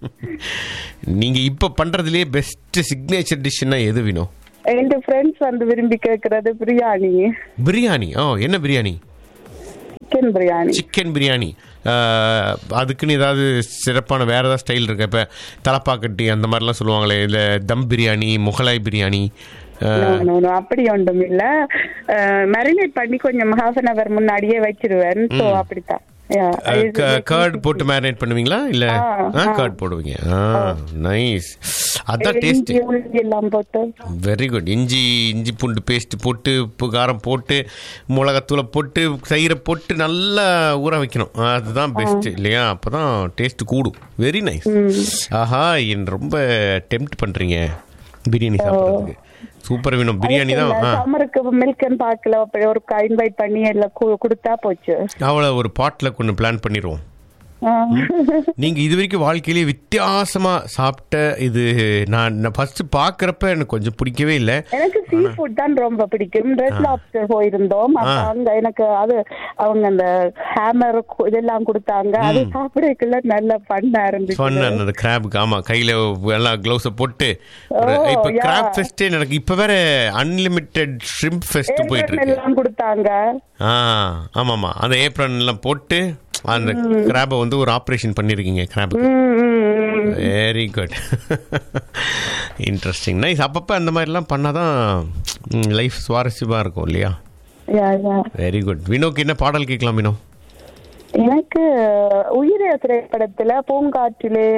நீங்க இப்ப பண்றதுலயே பெஸ்ட் சிக்னேச்சர் டிஷ்னா எது வேணும் என் ஃப்ரெண்ட்ஸ் வந்து விரும்பி கேட்கறது பிரியாணி பிரியாணி ஓ என்ன பிரியாணி சிக்கன் பிரியாணி சிக்கன் பிரியாணி ஆஹ், அதுக்குன்னு ஏதாவது சிறப்பான வேற ஏதாவது ஸ்டைல் இருக்கு இப்ப தலப்பாக்கட்டி அந்த மாதிரிலாம் சொல்லுவாங்களே இல்ல தம் பிரியாணி முகலாய் பிரியாணி ஆஹ், No, no, no, அப்படி ஒன்றும் இல்ல மேரினேட் பண்ணி கொஞ்சம் ஹாஃப் அன் அவர் முன்னாடியே வச்சிருவேன் சோ ம். அப்படித்தான் Yeah, I usually கர்ட் போட்டு மேரினேட் பண்ணுவீங்களா இல்ல ஆ, ஆ. கர்ட் போடுவீங்க நைஸ் அதான் டேஸ்ட் இஞ்சி, உள்ளி எல்லாம் போட்டு வெரி குட் இஞ்சி இஞ்சி பூண்டு பேஸ்ட் போட்டு உப்பு காரம் போட்டு மிளகாத்தூளை போட்டு தயிரை போட்டு நல்லா ஊற வைக்கணும் அதுதான் பெஸ்ட் இல்லையா அப்பதான் டேஸ்ட் கூடும் வெரி நைஸ் ஆஹா என் ரொம்ப டெம்ப்ட் பண்றீங்க பிரியாணி சாப்பிட்றதுக்கு சூப்பர் வேணும் பிரியாணி தான் ஆ சம்மருக்கு மில்க் அண்ட் பார்க்கல ஒரு இன்வைட் பண்ணி எல்லாம் கு- கொடுத்தா போச்சு அவ்வளோ ஒரு பாட்டில் கொண்டு பிளான் பண்ணிடுவோம் ஆ. நீங்க இது வரைக்கும் வாழ்க்கையிலே வித்தியாசமா சாப்பிட்ட இது நான் ஃபர்ஸ்ட் பாக்குறப்ப எனக்கு கொஞ்சம் பிடிக்கவே இல்லை எனக்கு சீ ஃபுட் தான் ரொம்ப பிடிக்கும் ரெட் லாப்ஸ்டர் போயிருந்தோம் அப்ப ஆ. அங்க எனக்கு அது அவங்க அந்த ஹேமர் இதெல்லாம் கொடுத்தாங்க அது சாப்பிடக்குள்ள நல்ல பண்ணா இருந்துச்சு சொன்னேன் அந்த கிராபுக்கு ஆமா கையில எல்லாம் க்ளவுஸ போட்டு ஒரு- ஓ, இப்ப yeah. கிராப் ஃபெஸ்டே எனக்கு இப்ப வேற அன்லிமிட்டெட் ஷ்ரிம்ப் ஃபெஸ்ட் போயிட்டு ஏப்ரல் இருக்கு எல்லாம் கொடுத்தாங்க ஆ ஆமாமா அந்த ஏப்ரன் எல்லாம் போட்டு அந்த கிராபை வந்து ஒரு ஆப்ரேஷன் பண்ணிருக்கீங்க கிராபுக்கு ம், ம், ம். வெரி குட் இன்ட்ரெஸ்டிங் நைஸ் அப்பப்போ அந்த மாதிரிலாம் பண்ணாதான் லைஃப் சுவாரஸ்யமாக இருக்கும் இல்லையா Yeah, yeah. வெரி குட் வினோக்கு என்ன பாடல் கேட்கலாம் வினோ எனக்கு உயிரே திரைப்படத்துல பூங்காற்றிலே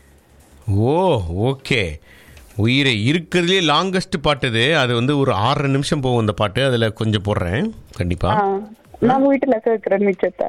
ஓ ஓகே உயிரை இருக்கிறதுலே லாங்கஸ்ட் பாட்டு இது அது வந்து ஒரு ஆறரை நிமிஷம் போகும் அந்த பாட்டு அதில் கொஞ்சம் போடுறேன் கண்டிப்பா ஆ, நான் வீட்டுல கேட்கிறேன் மிச்சத்தை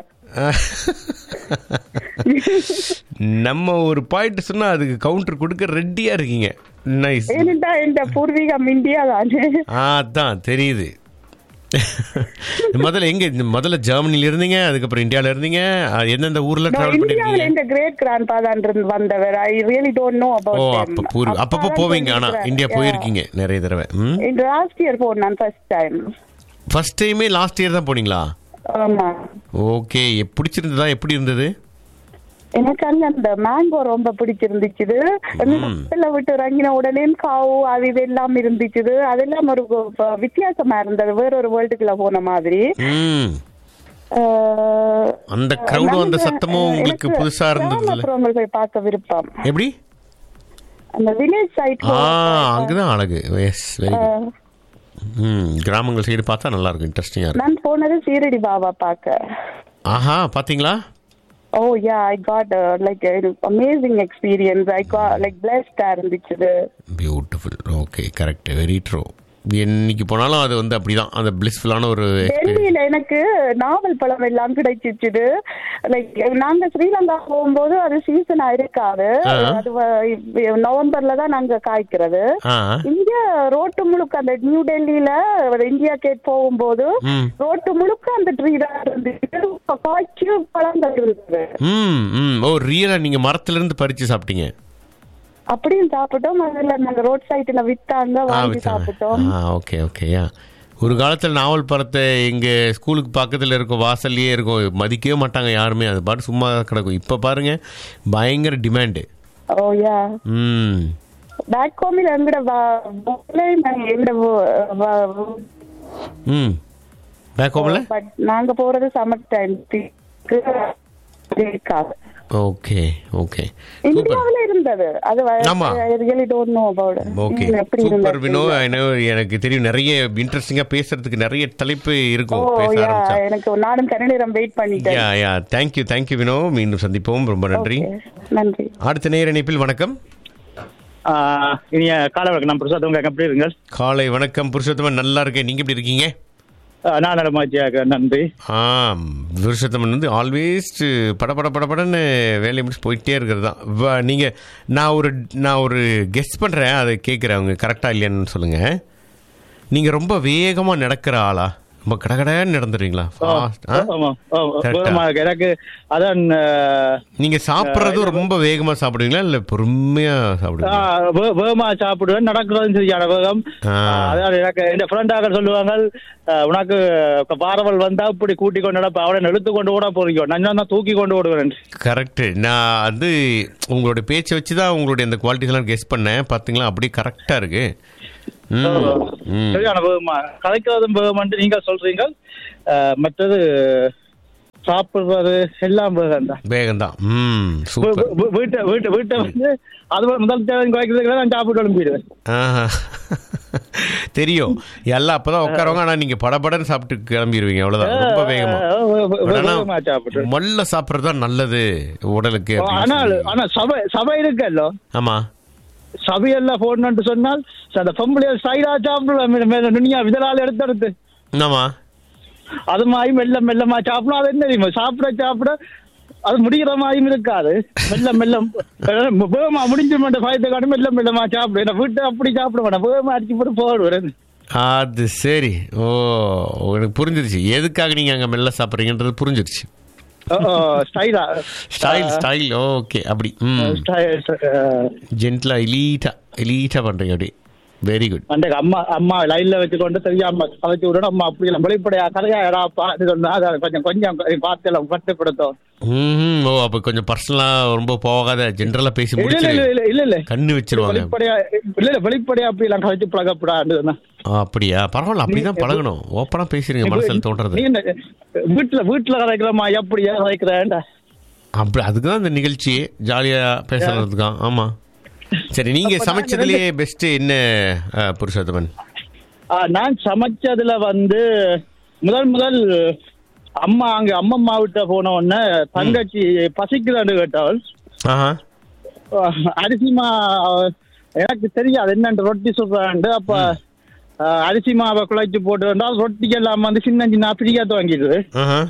நம்ம ஒரு பாயிண்ட் சொன்னா அதுக்கு கவுண்டர் கொடுக்க ரெடியா இருக்கீங்க நைஸ் ஏனென்றா இந்த பூர்வீகம் இந்தியா தானே அதான் தெரியுது முதல்ல எங்க இந்த முதல்ல ஜெர்மனில இருந்தீங்க அதுக்கப்புறம் இந்தியால இருந்தீங்க அஹ், எந்தெந்த ஊர்ல நான் டிராவல் இந்தியாவுல பண்ணிருக்கீங்க இந்த கிரேட் கிராண்ட் ஃபாதர் இருந்து வந்தவர் I really don't know oh about அப்ப பூர்வ அப்பப்போ போவீங்க ஆனா இந்தியா போயிருக்கீங்க நிறைய தடவை ம் இந்த லாஸ்ட் இயர் போனேன் ஃபர்ஸ்ட் டைம் ஃபர்ஸ்ட் டைமே லாஸ்ட் இயர் தான் போனீங்களா ஆமா ஓகே பிடிச்சிருந்ததா எப்படி இருந்தது எனக்கு அங்க அந்த மேங்கோ ரொம்ப பிடிச்சிருந்துச்சு ஹோட்டல்ல விட்டு இறங்கின உடனே காவு அது இது எல்லாம் இருந்துச்சு அதெல்லாம் ஒரு வ- வித்தியாசமா இருந்தது வேற ஒரு வேர்ல்டுக்குள்ள போன மாதிரி ம் அஹ், அந்த க்ரௌடும் அந்த நாங்க, சத்தமும் அஹ், உங்களுக்கு எனக்கு புதுசா இருந்ததுல கிராமப்புறங்கள் போய் பார்க்க விருப்பம் எப்படி அந்த வில்லேஜ் சைட் ஆ அங்கதான் அழகு எஸ் வெரி குட் ம் கிராமங்கள் சைடு பார்த்தா நல்லா இருக்கும் இன்ட்ரெஸ்டிங்கா இருக்கும் நான் போனது சீரடி பாபா பார்க்க ஆஹா பாத்தீங்களா oh yeah I got like amazing experience I got like பிளஸ்டா இருந்துச்சு beautiful okay correct very true என்னைக்கு போனாலும் அது வந்து அப்படிதான் அந்த பிளிஸ்ஃபுல்லான ஒரு டெல்லியில எனக்கு நாவல் பழம் எல்லாம் கிடைச்சிச்சுது லைக் நாங்க ஸ்ரீலங்கா போகும்போது அது சீசனா இருக்காது ஆ. அது வ- நவம்பர்ல தான் நாங்க காய்க்கிறது ஆ இங்க ரோட்டு முழுக்க அந்த நியூ டெல்லியில இந்தியா கேட் போகும்போது ம். ரோட்டு முழுக்க அந்த ட்ரீ தான் இருந்துச்சு காய்ச்சி பழங்கள் இருக்குது ம் ம் ஓ ரியலா நீங்க மரத்துல இருந்து பறிச்சு சாப்பிட்டீங்க அப்படியும் சாப்பிட்டோம் அதுல நாங்க ரோட் சைட்ல வித்தாங்க ஆ வாங்கி வித்தாங்க. சாப்பிட்டோம் ஆ ஓகே ஓகே யா ஒரு காலத்தில் நாவல் பழத்தை எங்க ஸ்கூலுக்கு பக்கத்தில் இருக்கும் வாசல்லையே இருக்கும் மதிக்கவே மாட்டாங்க யாருமே அது பாட்டு சும்மா கிடக்கும் இப்போ பாருங்க பயங்கர டிமாண்டு ஓ யா ம் பேக் ஹோமில் எங்கட எங்கட ம் பேக் ஹோமில் பட் நாங்க போறது சம்மர் டைம் இருக்காது ஓகே ஓகே இந்தியாவுல இருந்தது அது ஆமா. Really don't know about okay எப்படி சூப்பர் இருந்தது வினோ எனக்கு தெரியும் நிறைய இன்ட்ரெஸ்டிங்கா பேசுறதுக்கு நிறைய தலைப்பு ஓ இருக்கும் பேச யா ஆரம்பிச்சா எனக்கு நானும் கன நேரம் வெயிட் பண்ணிட்டேன் yeah yeah thank you thank you Vino மீண்டும் சந்திப்போம் ரொம்ப நன்றி நன்றி அடுத்த நேர இணைப்பில் வணக்கம் ஆஹ் இனிய காலை வணக்கம் நான் பிரசாத் உங்க எப்படி இருங்க காலை வணக்கம் புருஷோத்தமன் நல்லா இருக்கேன் நீங்க எப்படி இருக்கீங்க நான் நலமாச்சியாக நன்றி ஆம் புருஷோத்தமன் வந்து ஆல்வேஸ் பட பட படபடன்னு வேலையை முடிச்சு போயிட்டே இருக்கிறது தான் வ- நீங்க நான் ஒரு நான் ஒரு கெஸ் பண்றேன் அதை கேட்குறேன் அவங்க கரெக்டா இல்லையான்னு சொல்லுங்க நீங்க ரொம்ப வேகமா நடக்கிற ஆளா ரொம்ப கடகடன்னு நடந்துறீங்களா Fast, ஆ? ஆமா ஆமா. Correct ஆ? வேகமா இருக்கு. எனக்கு அதான் ஆஹ், நீங்க சாப்பிட்றதும் ரொம்ப வேகமா சாப்பிடுவீங்களா இல்ல பொறுமையா சாப்பிடுவீங்களா ஆஹ், வே- வேகமா சாப்பிடுவேன் நடக்கிறதும் சரியான வேகம் ஆ. ஆஹ், அதான் எனக்கு இந்த ஃப்ரெண்டாக சொல்லுவாங்க ஆஹ், உனக்கு பாரவல் வந்தா இப்படி கூட்டி கொண்டு நடப்ப அவனை இழுத்து கொண்டு ஓட போறீங்க நான் தான் தூக்கி கொண்டு ஓடுவேன் கரெக்ட் நான் வந்து உங்களுடைய பேச்சை வச்சு தான் உங்களுடைய அந்த குவாலிட்டிஸ் எல்லாம் கெஸ் பண்ணேன் பாத்தீங்களா அப்படியே கரெக்டா இருக்கு ம், ம். சரியான வேகமா கதைக்கிறதும் வேகம்ட்டு நீங்க சொல்றீங்க ஆஹ், மற்றது சாப்பிடுறது எல்லாம் வேகம் தான் வேகம்தான் ம் சூப்பர் வீ- வீ- வீட்டை வீட்டை வீட்டை வந்து அது முதல் தேவை குறைக்கிறதுக்கு நான் சாப்பிட்டு எழுப்பிடுவேன் ஆஹா. தெரியும் எல்லாம் அப்பதான் உட்காருவாங்க ஆனா நீங்க படபடன்னு சாப்பிட்டு கிளம்பிடுவீங்க அவ்வளவுதான் ரொம்ப வேகமா But ஆனா, வேகமா சாப்பிட்டு மொல்ல சாப்பிடுறது தான் நல்லது உடலுக்கு அப்படின்னு ஆனால் சொல்லி. ஆனா சபை சபை இருக்கല്ലോ ஆமா சபையெல்லாம் போடணும்னு சொன்னால் அந்த பொம்பளைய சைடா சாப்பிடுவேன் நுண்ணியா விதலால் எடுத்தெடுத்து ஆமா அது மாதிரி மெல்ல மெல்லமா சாப்பிடும் அது என்ன தெரியுமா சாப்பிட சாப்பிட அது முடிகிற மாதிரியும் இருக்காது மெல்ல மெல்ல வேகமா முடிஞ்ச மாட்டேன் பயத்தை காட்டு மெல்ல மெல்லமா சாப்பிடு என்ன வீட்டை அப்படி சாப்பிட மாட்டேன் வேகமா அடிச்சு போட்டு போடுவேன் அது சரி ஓ எனக்கு புரிஞ்சிருச்சு எதுக்காக நீங்க அங்க மெல்ல சாப்பிடுறீங்கன்றது புரிஞ்சிருச்சு ஸ்டைலா ஸ்டைல் ஸ்டைல் ஓகே அப்படி ம் ஜென்ட்லா எலீட்டா எலீட்டா பண்றீங்க அப்படி வெரி குட் அன்றைக்கு அம்மா அம்மா லைன்ல வச்சுக்கொண்டு தெரியாம கதைச்சு விடணும் அம்மா அப்படி எல்லாம் வெளிப்படையா கதையா பாட்டு சொன்னா அதை கொஞ்சம் கொஞ்சம் பார்த்து எல்லாம் கட்டுப்படுத்தும் ம் ஓ அப்ப கொஞ்சம் பர்சனலா ரொம்ப போகாத ஜென்ரலா பேசி இல்ல இல்ல இல்ல முடிச்சு இல்ல இல்ல கண்ணு வச்சிருவாங்க வெளிப்படையா இல்ல இல்ல வெளிப்படையா அப்படி எல்லாம் கதைச்சு பழகப்படாதுன்னா ஆ, அப்படியா பரவாயில்ல அப்படிதான் பழகணும் ஓப்பனா பேசுறீங்க மனசுல தோன்றது நீ என்ன வீட்டுல வீட்டுல கதைக்கிறமா எப்படியா கதைக்கிறேன்டா அப்படி அதுக்கு தான் இந்த நிகழ்ச்சி ஜாலியா பேசுறதுக்கு தான் ஆமா சரி நீங்க அப்ப நான் சமைச்சதுலயே பெஸ்ட் என்ன ஆ, புருஷோத்தமன் ஆ, நான் சமைச்சதுல வந்து முதல் முதல் அம்மா அங்க அம்மம்மா விட்ட போன உடனே தங்கச்சி பசிக்குதான்னு கேட்டவள் ஆஹா ஆ, அரிசிமா எனக்கு தெரியாது என்னன்னு ரொட்டி சொல்றாண்டு அப்ப ஆ, அரிசி மாவை குழைச்சு போட்டு வந்தால் ரொட்டிக்கு எல்லாம் வந்து சின்ன சின்ன பிரிக்காத்து வாங்கிடுது ஆஹா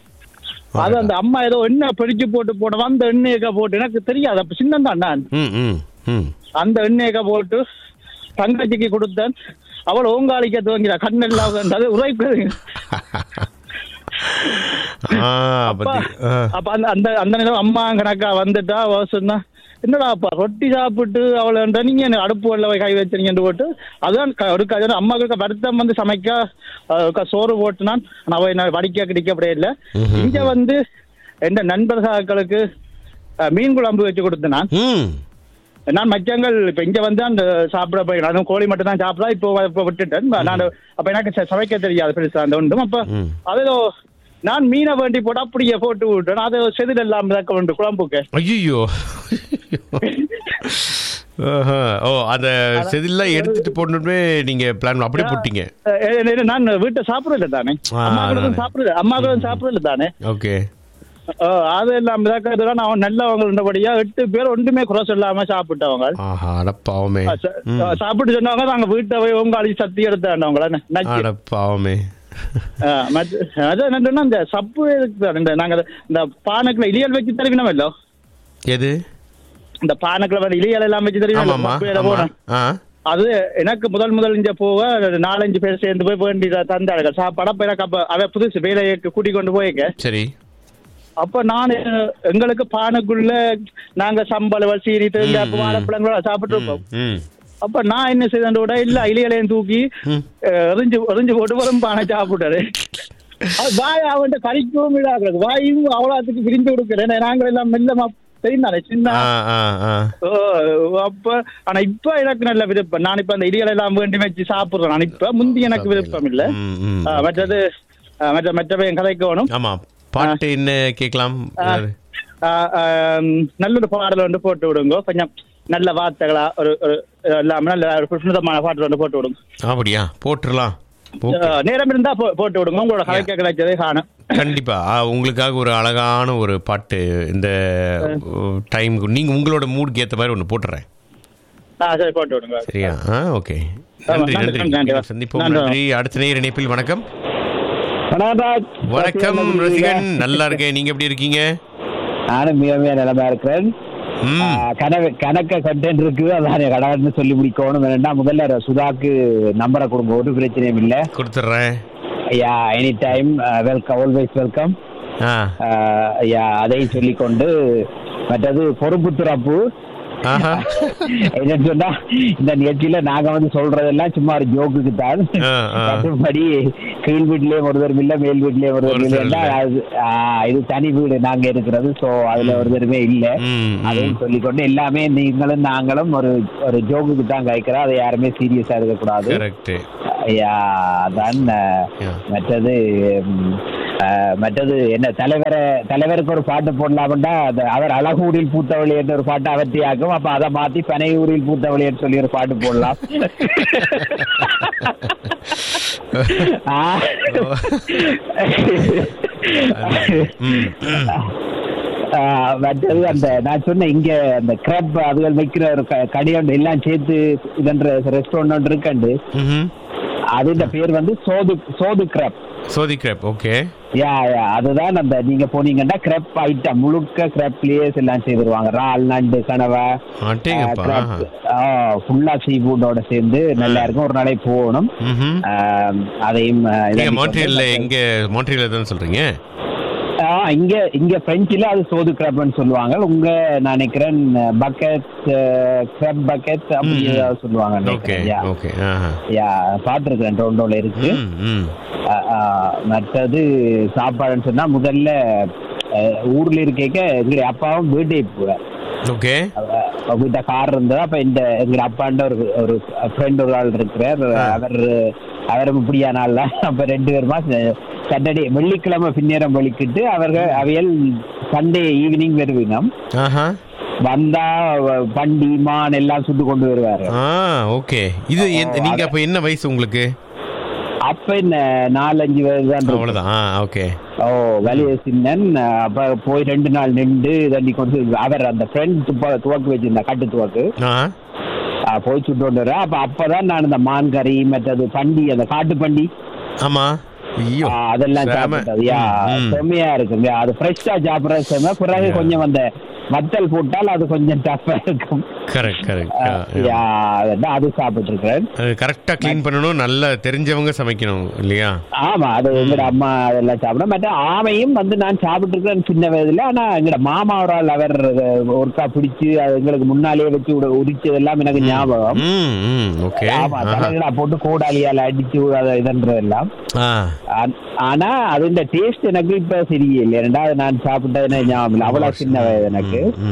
அது அந்த அம்மா ஏதோ எண்ணெய் பிரிச்சு போட்டு போட வந்த எண்ணெயக்க போட்டு எனக்கு தெரியாது அப்ப சின்னம் தான் நான் ம் ம் ம் அந்த எண்ணெயக்க போட்டு தங்கச்சிக்கு கொடுத்தேன் அவள் ஓங்காளிக்க துவங்கிறா கண்ணெல்லாம் அது உரைப்பு ஆ பத்தி ஆ. அப்ப அந்த அந்த அந்த நேரம் அம்மா கணக்கா வந்துட்டா அவ சொன்னா என்னடா அப்பா ரொட்டி சாப்பிட்டு அவளை நீங்க என்ன அடுப்பு வெள்ள கை வச்சிருங்கன்னு போட்டு அதுதான் க- ஒரு க- அதாவது அம்மாவுக்கு வருத்தம் வந்து சமைக்க அஹ், க- சோறு போட்டுனான் அவ என்ன வடிக்க கிடைக்க அப்படியே இல்ல இங்க வந்து எந்த நண்பர்களுக்கு அஹ், மீன் குழம்பு வச்சு கொடுத்தேன் நான் நான் மச்சங்கள் இப்ப இங்க வந்து அந்த சாப்பிட போய் அதுவும் கோழி மட்டும் தான் சாப்பிடா இப்போ இப்போ விட்டுட்டேன் நான் அப்ப எனக்கு ச- சமைக்க தெரியாது பெருசா அந்த ஒன்றும் அப்ப அதோ நான் மீனை வேண்டி போட்டு அப்படியே போட்டு விட்டேன் அது செதில் எல்லாம் இறக்க உண்டு குழம்புக்கு ஐயோ ஆஹா. ஓ அந்த செதில்லாம் எடுத்துட்டு போடணுமே நீங்க பிளான் அப்படியே போட்டீங்க அஹ் ஏ- ஏ- நான் வீட்டை சாப்பிடல தானே ஆ, அம்மாக்களும் அதானே. சாப்பிடல அம்மாக்களும் சாப்பிடல தானே ஓகே அஹ் அது எல்லாம் இறக்கிறதுலாம் அவன் நல்லவங்க இருந்தபடியா எட்டு பேர் ஒன்றுமே குறை சொல்லாம சாப்பிட்டவங்க ஆஹா அடப்பாவமே அஹ் ச- அஹ் சாப்பிட்டு சொன்னவங்க நாங்க வீட்டை போய் உங்காளி சத்தி எடுத்தாண்டவங்கள நச்சு அடப்பாவமே அஹ் மத்த- அதான் என்னன்னா இந்த சப்பு இருக்கு பாரு, இந்த நாங்க இந்த பானைக்குள்ள இலியல் வச்சு தருவினோம் எது இந்த பானைக்குள்ள வந்து இலியல் எல்லாம் வச்சு ஆமாமா தருவினோம் ஆமா போனோம் ஆ அது எனக்கு முதல் முதல் இங்க போக நாலஞ்சு பேர் சேர்ந்து போய் வேண்டி தந்தாங்க சாப்பாடு அப்ப எனக்கு அப்ப அவ புதுசு வேலையை கூட்டி கொண்டு போயிருக்க சரி அப்ப நான் எங்களுக்கு பானைக்குள்ள நாங்க சம்பளம் சீரி தேங்காய் வாழைப்பழங்களோட சாப்பிட்டு இருப்போம் ம் அப்ப நான் என்ன செய்தேன் விட இல்ல இலையிலையும் தூக்கி அஹ், எறிஞ்சு எறிஞ்சு போட்டு வரும் பானை சாப்பிட்டாரு அது வாய் அவன்கிட்ட கறிக்கவும் இடாது வாயும் அவ்வளோத்துக்கு விரிஞ்சு கொடுக்குறேன் நாங்கள் எல்லாம் மெல்லமா தெரியும் சின்ன ஆ ஆ ஆ ஓ, அப்ப ஆனா இப்ப எனக்கு நல்ல விருப்பம் நான் இப்ப அந்த இடிகள் எல்லாம் வேண்டி வச்சு சாப்பிடுறேன் நான் இப்ப முந்தி எனக்கு விருப்பம் இல்ல ம், ம். ஆ, மற்றது ஆ, மற்ற மற்றவை என் கதைக்கு வேணும் ஆமா பாட்டு என்ன கேட்கலாம் ஆ, ஆஹ், ஆம், நல்ல ஒரு பாடல் வந்து போட்டு விடுங்க கொஞ்சம் நல்ல வார்த்தைகளா ஒரு ஒரு இல்லாம நல்ல ஒரு சுத்தமான பாடல் வந்து போட்டு விடுங்க அப்படியா போட்டுடலாம் ஓகே ஆஹ், நேரம் இருந்தா போ- போட்டு விடுங்க உங்களோட கலைக்க கிடைச்சதே காணும் கண்டிப்பா ஆ, உங்களுக்காக ஒரு அழகான ஒரு பாட்டு இந்த டைமுக்கு நீங்க உங்களோட மூடுக்கு ஏத்த மாதிரி ஒன்று போட்டுறேன் ஆ சரி போட்டு விடுங்க சரியா ஆ ஓகே ஆமா, நன்றி நன்றி, நன்றி நன்றி. மீண்டும் சந்திப்போம் நன்றி. நன்றி அடுத்த நேர் இணைப்பில் வணக்கம் வணக்கம் வணக்கம் ரசிகன் நல்லா இருக்கேன் நீங்க எப்படி இருக்கீங்க நானும் மிக மிக நிலமா இருக்கிறேன் ஆ, கனவு கணக்க கண்டென்ட் இருக்கு அதான் கடவுள்னு சொல்லி முடிக்கணும் வேணா முதல்ல சுதாக்கு நம்பரை கொடுங்க ஒரு பிரச்சனையும் இல்ல கொடுத்துட்றேன் ஐயா any time welcome always welcome ஆ ஐயா அதையும் சொல்லிக்கொண்டு மற்றது பொறுப்பு துறப்பு என்னன்னு சொன்னா இந்த நிகழ்ச்சியில நாங்க வந்து சொல்றதெல்லாம் சும்மா ஒரு ஜோக்குக்கு தான் மற்றபடி கீழ் வீட்லயும் ஒருத்தரும் இல்ல மேல் வீட்லயும் ஒருத்தரும் இல்ல அது ஆ, இது தனி வீடு நாங்க இருக்கிறது சோ அதுல ஒருத்தருமே இல்ல அதையும் சொல்லிக்கொண்டு எல்லாமே நீங்களும் நாங்களும் ஒரு ஒரு ஜோக்குக்கு தான் கேட்கிறோம் அதை யாருமே சீரியஸா இருக்கக்கூடாது கரெக்ட் ஐயா அதான் அஹ், மற்றது ம், அஹ், மற்றது என்ன தலைவரை தலைவருக்கு ஒரு பாட்டு போடலாம்டா அது அவர் அழகூரில் பூத்தவழி என்ற ஒரு பாட்டு அவர்த்தியாக்கும் அப்ப அதை மாத்தி பனையூரில் பூத்தவழின்னு சொல்லி ஒரு பாட்டு போடலாம் ஆ. ஆ, மற்றது அந்த நான் சொன்ன இங்க அந்த கிரப் அதுகள் வைக்கிற ஒரு க- கடையோண்டு எல்லாம் சேர்த்து இதன்ற ரெஸ்டாரண்ட் ஒன்று இருக்கண்டு அது இந்த பேர் வந்து சோது சோது கிரப் சோதி கிரப் ஓகே யா யா அதுதான் அந்த நீங்க போனீங்கன்னா கிரப் ஐட்டம் முழுக்க கிரப்லயே எல்லாம் செய்திருவாங்க இறால் நண்டு கனவை அட்டேங்கப்பா ஃபுல்லா சீ ஃபுட்டோட சேர்ந்து நல்லா இருக்கும் ஒரு நாளைக்கு போகணும் ஆ, அதையும் ஆ, நீங்க இதை மான்ட்ரியல்ல எங்க மான்ட்ரியல்ல தான் சொல்றீங்க ஆ, இங்க இங்க பிரெஞ்சுல அது சோது கிரப்னு சொல்லுவாங்க உங்க நான் நினைக்கிறேன் பக்கெட் கிரப் பக்கெட் அப்படி ம், ம். ஏதாவது சொல்லுவாங்க ஓகே நினைக்கிறேன் யா. ஓகே ஆஹா யா பாத்துருக்கேன் டொரண்டோல இருக்கு ம், ம் ஆ, ஆ, மற்றது சாப்பாடுன்னு சொன்னா முதல்ல ஆ, ஊர்ல இருக்க எங்களுடைய அப்பாவும் பர்த்டே போவார் ஓகே வீட்ட கார் இருந்தது அப்ப இந்த எங்க அப்பாண்ட ஒரு ஒரு ஃப்ரெண்ட் ஒரு ஆள் இருக்கிறார் அவர் அவரும் இப்படியா நாள்ல அப்ப ரெண்டு பேருமா சாட்டர்டே வெள்ளிக்கிழமை பின்னேரம் வலிக்கிட்டு அவர்கள் அவையல் சண்டே ஈவினிங் வருவீங்க ஆஹா வந்தா வ- பண்டி மான் எல்லாம் சுட்டு கொண்டு வருவாரு ஆ ஓகே இது எந்த- நீங்க அப்ப என்ன வயசு உங்களுக்கு அப்ப என்ன நாலஞ்சு வயசு தான் இருக்கும். அவ்வளவுதான் ஆ ஓகே ஓ வலிய சின்னன் அப்ப போய் ரெண்டு நாள் நின்று தண்ணி கொண்டு அவர் அந்த ஃப்ரெண்ட் துப்பா துவக்கு வச்சிருந்த கட்டு துவக்கு ஆ ஆ, போய் சுட்டு கொண்டு வரேன் அப்ப அப்பதான் நான் இந்த மான் கறி மற்றது பண்டி அந்த காட்டு பண்டி ஆமா ஐயோ ஆ, அதெல்லாம் செம. சாப்பிட்டது யா ம், ம். செம்மையா இருக்குங்க அது ஃப்ரெஷ்ஷா சாப்பிடுறது செம்ம பிறகு கொஞ்சம் அந்த வத்தல் போட்டால் அது கொஞ்சம் டஃபா இருக்கும் கரெக்ட் கரெக்ட் யா அதான் அது சாப்பிட்டு இருக்கிறேன் அது கரெக்டா க்ளீன் பண்ணணும் நல்லா தெரிஞ்சவங்க சமைக்கணும் இல்லையா ஆமா அது எங்கட அம்மா அதெல்லாம் சாப்பிட மற்ற ஆமையும் வந்து நான் சாப்பிட்டு இருக்கிறேன் சின்ன வயதுல ஆனா எங்கட மாமா ஒரு ஆள் அவர் ஒருக்கா பிடிச்சு அது எங்களுக்கு முன்னாலேயே வச்சு உட- உரிச்சதெல்லாம் எனக்கு ஞாபகம் ம் ம் ஓகே ஆமா தலைகளா போட்டு கோடாலியால அடிச்சு அதை இதன்றதெல்லாம் ஆ ஆ- ஆனா அது டேஸ்ட் எனக்கு இப்ப சரியில்லை ரெண்டாவது நான் சாப்பிட்டது எனக்கு ஞாபகம் இல்லை அவ்வளவு சின்ன வயது எனக்கு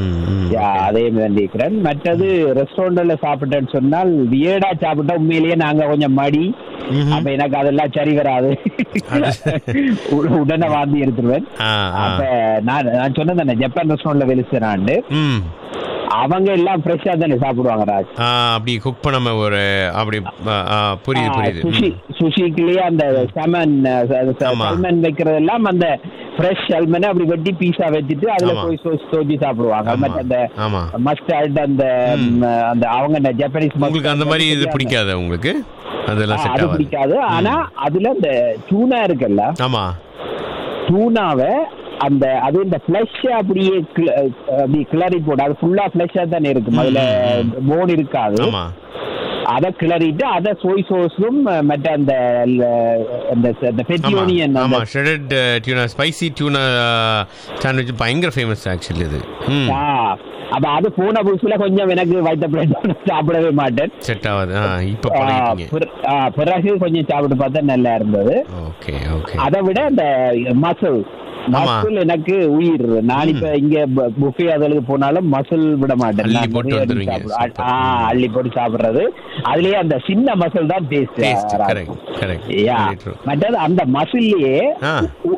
யா, அதே வேண்டிக்கிறேன் மற்றது ரெஸ்டாரண்ட்ல சாப்பிட்டேன்னு சொன்னால் வியடா சாப்பிட்டா உண்மையிலேயே நாங்க கொஞ்சம் மடி அப்ப எனக்கு அதெல்லாம் சரி வராது உட- உடனே வாந்தி எடுத்துருவேன் ஆ ஆ அப்ப நான் நான் சொன்னேன் தானே ஜப்பான் ரெஸ்டாரண்ட்ல வெளிச்சுறாண்டு ம் அவங்க எல்லாம் ஃப்ரெஷ்ஷா தானே சாப்பிடுவாங்க ராஜ் ஆ அப்படி குக் பண்ணாம ஒரு அப்படி ஆ, ஆ, புரியுது புரியுது சுஷி சுஷிக்குலயே அந்த சமன் சல்மன் வைக்கிறது எல்லாம் அந்த ஃப்ரெஷ் சல்மனை அப்படி வெட்டி பீஸா வச்சுட்டு அதுல ஆமா. போய் சோஸ் தோச்சி சாப்பிடுவாங்க மற்ற அந்த ஆமா மஸ்டர்ட் அந்த ம், அந்த அவங்க அந்த ஜப்பானீஸ் உங்களுக்கு அந்த மாதிரி இது பிடிக்காத உங்களுக்கு அதெல்லாம் ஆ, செட் அது ஆகாது பிடிக்காது ஆனா அதுல இந்த டூனா இருக்குல்ல ஆமா டூனாவை அந்த அது இந்த ஃபிளஷ் அப்படியே கிள- அப்படி கிளறி போட்டு அது ஃபுல்லா ஃபிளஷா தானே இருக்கும் அதுல போன் இருக்காது ஆமா அத கிளறிட்டு அத சோய் சோஸும் மற்ற அந்த ல- அந்த அந்த பெட்டியோனியன் ஆமா shredded tuna spicy tuna sandwich பயங்கர ஃபேமஸ் ஆக்சுவலி இது ம் அப்ப அது போன புதுசுல கொஞ்சம் எனக்கு வைத்த பிளேட் சாப்பிடவே மாட்டேன் செட் ஆகாது ஆ இப்போ ஆ, பழகிட்டீங்க பிற- ஆ, பிறகு கொஞ்சம் சாப்பிட்டு பார்த்தா நல்லா இருந்தது ஓகே ஓகே அதை விட அந்த மசில் மசில் எனக்கு உயிர் நான் இப்ப இங்க புஃபே அதற்கு போனாலும் மசில் விட மாட்டேன் அள்ளி நான் போட்டு நிறைய வந்துருவீங்க. சாப்பிடுவேன். ஆ, அள்ளி போட்டு சாப்பிடுறது அதுலயே அந்த சின்ன மசில் தான் taste taste correct correct yeah மற்றது அந்த மசில்லையே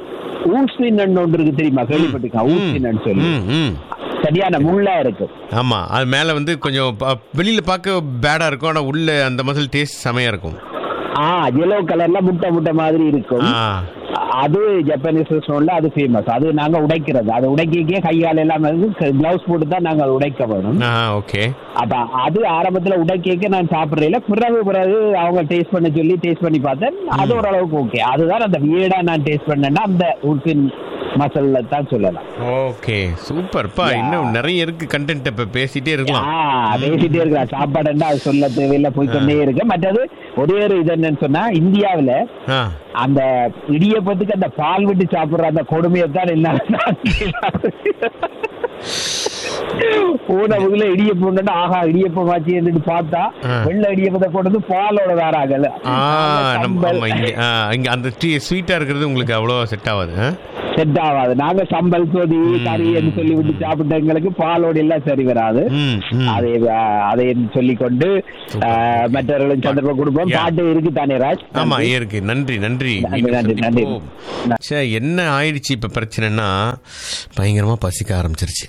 ஊசி நண்டு ஒன்று இருக்கு தெரியுமா கேள்விப்பட்டிருக்கேன் ஊசி நண்டு சொல்லி ம் ம் சரியான முள்ளா இருக்கும் ஆமா அது மேல வந்து கொஞ்சம் ப- வெளியில பார்க்க பேடா இருக்கும் ஆனா உள்ள அந்த மசில் டேஸ்ட் செமையா இருக்கும் ஆ எல்லோ கலர்ல முட்டை முட்டை மாதிரி இருக்கும் ஆ. அது ஜப்பானீஸ் ரெஸ்டாரண்ட்ல அது ஃபேமஸ் அது நாங்க உடைக்கிறது அது உடைக்கே கையால் எல்லாம் கிளவுஸ் போட்டு தான் நாங்க அதை உடைக்க வேணும் ஆ ஓகே அப்ப அது ஆரம்பத்துல உடைக்க நான் சாப்பிடுறேன் பிறகு பிறகு அவங்க டேஸ்ட் பண்ண சொல்லி டேஸ்ட் பண்ணி பார்த்தேன் அது ஓரளவுக்கு ஓகே அதுதான் அந்த வியடா நான் டேஸ்ட் பண்ணேன்னா அந்த உல்பின் மசாலா தான் சொல்லலாம் ஓகே சூப்பர்ப்பா இன்னும் நிறைய இருக்கு கண்டென்ட் இப்ப பேசிட்டே இருக்கலாம் ஆ, பேசிட்டே இருக்கலாம் சாப்பாடுன்னா அது சொல்ல தேவையில்லை போய்க்கொண்டே இருக்கு மற்றது ஒரே ஒரு இது என்னன்னு சொன்னா இந்தியாவுல ஆ அந்த இடியப்பத்துக்கு அந்த பால் விட்டு சாப்பிடுற அந்த கொடுமையை தான் என்ன போன முதல்ல இடியப்பம் ஆஹா இடியப்பம் ஆச்சு என்று பார்த்தா ஆ. வெள்ள இடியப்பத்தை கொண்டு வந்து பாலோட வேற ஆகல ஆ நம்ம ஆமா இங்க ஆ, இங்க அந்த டீ ஸ்வீட்டா இருக்கிறது உங்களுக்கு அவ்வளோ செட் ஆகாது ஆ? செட் ஆகாது நாங்க சம்பல் சோதி கறி என்று சொல்லி விட்டு சாப்பிட்ட எங்களுக்கு பாலோட எல்லாம் சரி வராது ம், ம். அதை அதை சொல்லிக் கொண்டு ஆ, மற்றவர்களும் சந்தர்ப்பம் கொடுப்போம் Yeah. பாட்டு இருக்கு தானே ராஜ் ஆமா இருக்கு நன்றி நன்றி நன்றி, நன்றி, நன்றி. ச்சே, என்ன ஆயிடுச்சு இப்ப பிரச்சனைனா பயங்கரமா பசிக்க ஆரம்பிச்சிருச்சு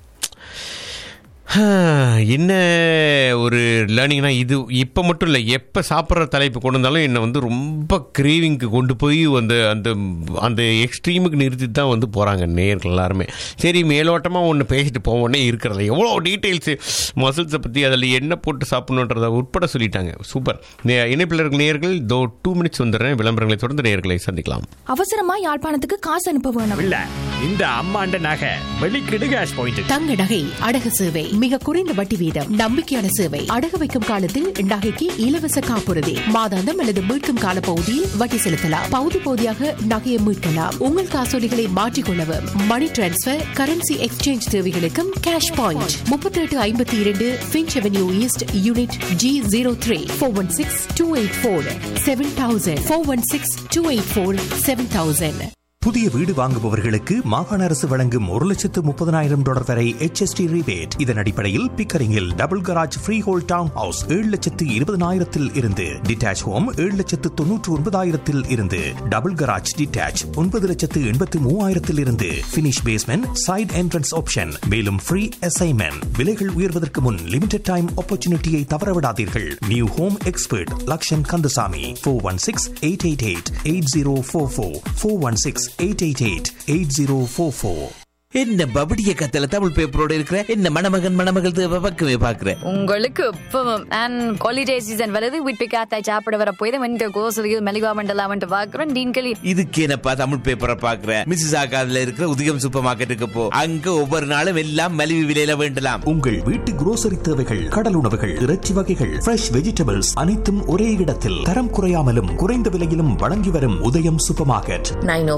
என்ன ஒரு லேர்னிங்னா இது இப்போ மட்டும் இல்லை எப்போ சாப்பிட்ற தலைப்பு கொண்டு வந்தாலும் என்னை வந்து ரொம்ப கிரேவிங்க்கு கொண்டு போய் அந்த அந்த அந்த எக்ஸ்ட்ரீமுக்கு நிறுத்தி தான் வந்து போகிறாங்க நேர்கள் எல்லாருமே சரி மேலோட்டமாக ஒன்று பேசிட்டு போவோன்னே இருக்கிறது எவ்வளோ டீட்டெயில்ஸு மசில்ஸை பற்றி அதில் என்ன போட்டு சாப்பிடணுன்றதை உட்பட சொல்லிட்டாங்க சூப்பர் நே- இணைப்பில் இருக்கிற நேர்கள் தோ டூ மினிட்ஸ் வந்துடுறேன் விளம்பரங்களை தொடர்ந்து நேர்களை சந்திக்கலாம் அவசரமா யாழ்ப்பாணத்துக்கு காசு அனுப்ப வேணும் இல்ல இந்த அம்மாண்ட நகை வெளிக்கிடு கேஷ் பாயிண்ட் தங்க நகை அடகு சேவை மிக குறைந்த வட்டி வீதம் நம்பிக்கையான சேவை அடகு வைக்கும் காலத்தில் நகைக்கு இலவச காப்புறுதி மாதாந்தம் அல்லது மீட்கும் கால பகுதியில் வட்டி செலுத்தலாம் பகுதி பகுதியாக நகையை மீட்கலாம் உங்கள் காசோலிகளை மாற்றிக்கொள்ளவும் மணி டிரான்ஸ்பர் கரன்சி எக்ஸ்சேஞ்ச் தேவைகளுக்கும் கேஷ் பாயிண்ட் முப்பத்தி எட்டு ஐம்பத்தி இரண்டு Finch avenue east unit G zero three four one six two eight four seven thousand four one six two eight four seven thousand புதிய வீடு வாங்குபவர்களுக்கு மாகாண அரசு வழங்கும் ஒரு லட்சத்து முப்பதனாயிரம் டாலர் வரை HST rebate இதன் அடிப்படையில் பிக்கரிங்கில் double garage freehold townhouse ஏழு லட்சத்து இருபதனாயிரத்தில் இருந்து டிட்டாச் ஹோம் ஏழு லட்சத்து தொன்னூற்று ஒன்பதாயிரத்தில் இருந்து டபுள் கராஜ் டிட்டாச் ஒன்பது லட்சத்து எண்பத்து மூவாயிரத்தில் இருந்து finish basement side entrance option மேலும் ஃப்ரீ அசைன்மெண்ட் விலைகள் உயர்வதற்கு முன் லிமிடெட் டைம் ஆப்பர்ச்சுனிட்டியை தவறவிடாதீர்கள் new home expert Lakshan Kandasamy four one six eight eight eight eight zero four four four one six eight eight eight eight zero four four என்ன பபடிய கத்தல தமிழ் பேப்பரோட இருக்கிற என்ன மணமகன் மணமகள் தேவை பக்கமே பாக்குறேன் உங்களுக்கு இப்பவும் அண்ட் ஹாலிடே சீசன் வருது வீட்டு காத்தாய் சாப்பிட வர போய் வந்து கோசலியில் மெலிவா மண்டலா வந்து பாக்குறோம் டீன்களி இதுக்கு என்னப்பா தமிழ் பேப்பரை பாக்குறேன் மிஸ்ஸஸ் ஆகாதுல இருக்கிற உதயம் சூப்பர் மார்க்கெட்டுக்கு போ அங்க ஒவ்வொரு நாளும் எல்லாம் மலிவு விலையில வேண்டலாம் உங்கள் வீட்டு grocery தேவைகள் கடல் உணவுகள் இறைச்சி வகைகள் ஃப்ரெஷ் வெஜிடபிள்ஸ் அனைத்தும் ஒரே இடத்தில் தரம் குறையாமலும் குறைந்த விலையிலும் வழங்கி வரும் உதயம் சூப்பர் மார்க்கெட்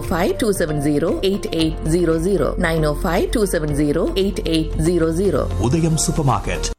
905-270-8800 905-270-8800 உதயம் சூப்பர் மார்க்கெட்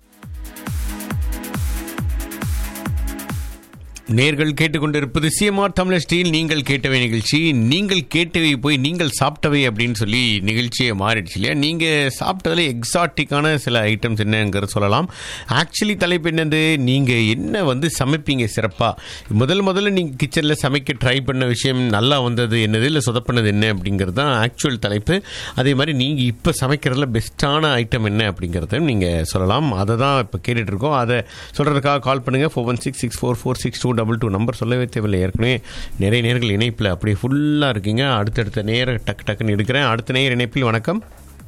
நேர்கள் கேட்டுக்கொண்டிருப்பது சிஎம்ஆர் தமிழ் ஸ்டீல் நீங்கள் கேட்டவை நிகழ்ச்சி நீங்கள் கேட்டவை போய் நீங்கள் சாப்பிட்டவை அப்படின்னு சொல்லி நிகழ்ச்சியை மாறிடுச்சு இல்லையா நீங்கள் சாப்பிட்டதுல எக்ஸாட்டிக்கான சில ஐட்டம்ஸ் என்னங்கிறத சொல்லலாம் ஆக்சுவலி தலைப்பு என்னது நீங்கள் என்ன வந்து சமைப்பீங்க சிறப்பாக முதல் முதல்ல நீங்கள் கிச்சனில் சமைக்க ட்ரை பண்ண விஷயம் நல்லா வந்தது என்னது இல்லை சொதப்பினது என்ன அப்படிங்கிறது தான் ஆக்சுவல் தலைப்பு அதே மாதிரி நீங்கள் இப்போ சமைக்கிறதுல பெஸ்ட்டான ஐட்டம் என்ன அப்படிங்கிறத நீங்கள் சொல்லலாம் அதை தான் இப்போ கேட்டுட்ருக்கோம் அதை சொல்கிறதுக்காக கால் பண்ணுங்கள் four one six six four four six two double two number சொல்லவே தேவையில்லை ஏற்கனவே நிறைய நேர்கள் இணைப்பில் அப்படியே ஃபுல்லாக இருக்கீங்க அடுத்தடுத்த நேர டக்கு டக்குன்னு எடுக்கிறேன் அடுத்த நேர இணைப்பில் வணக்கம்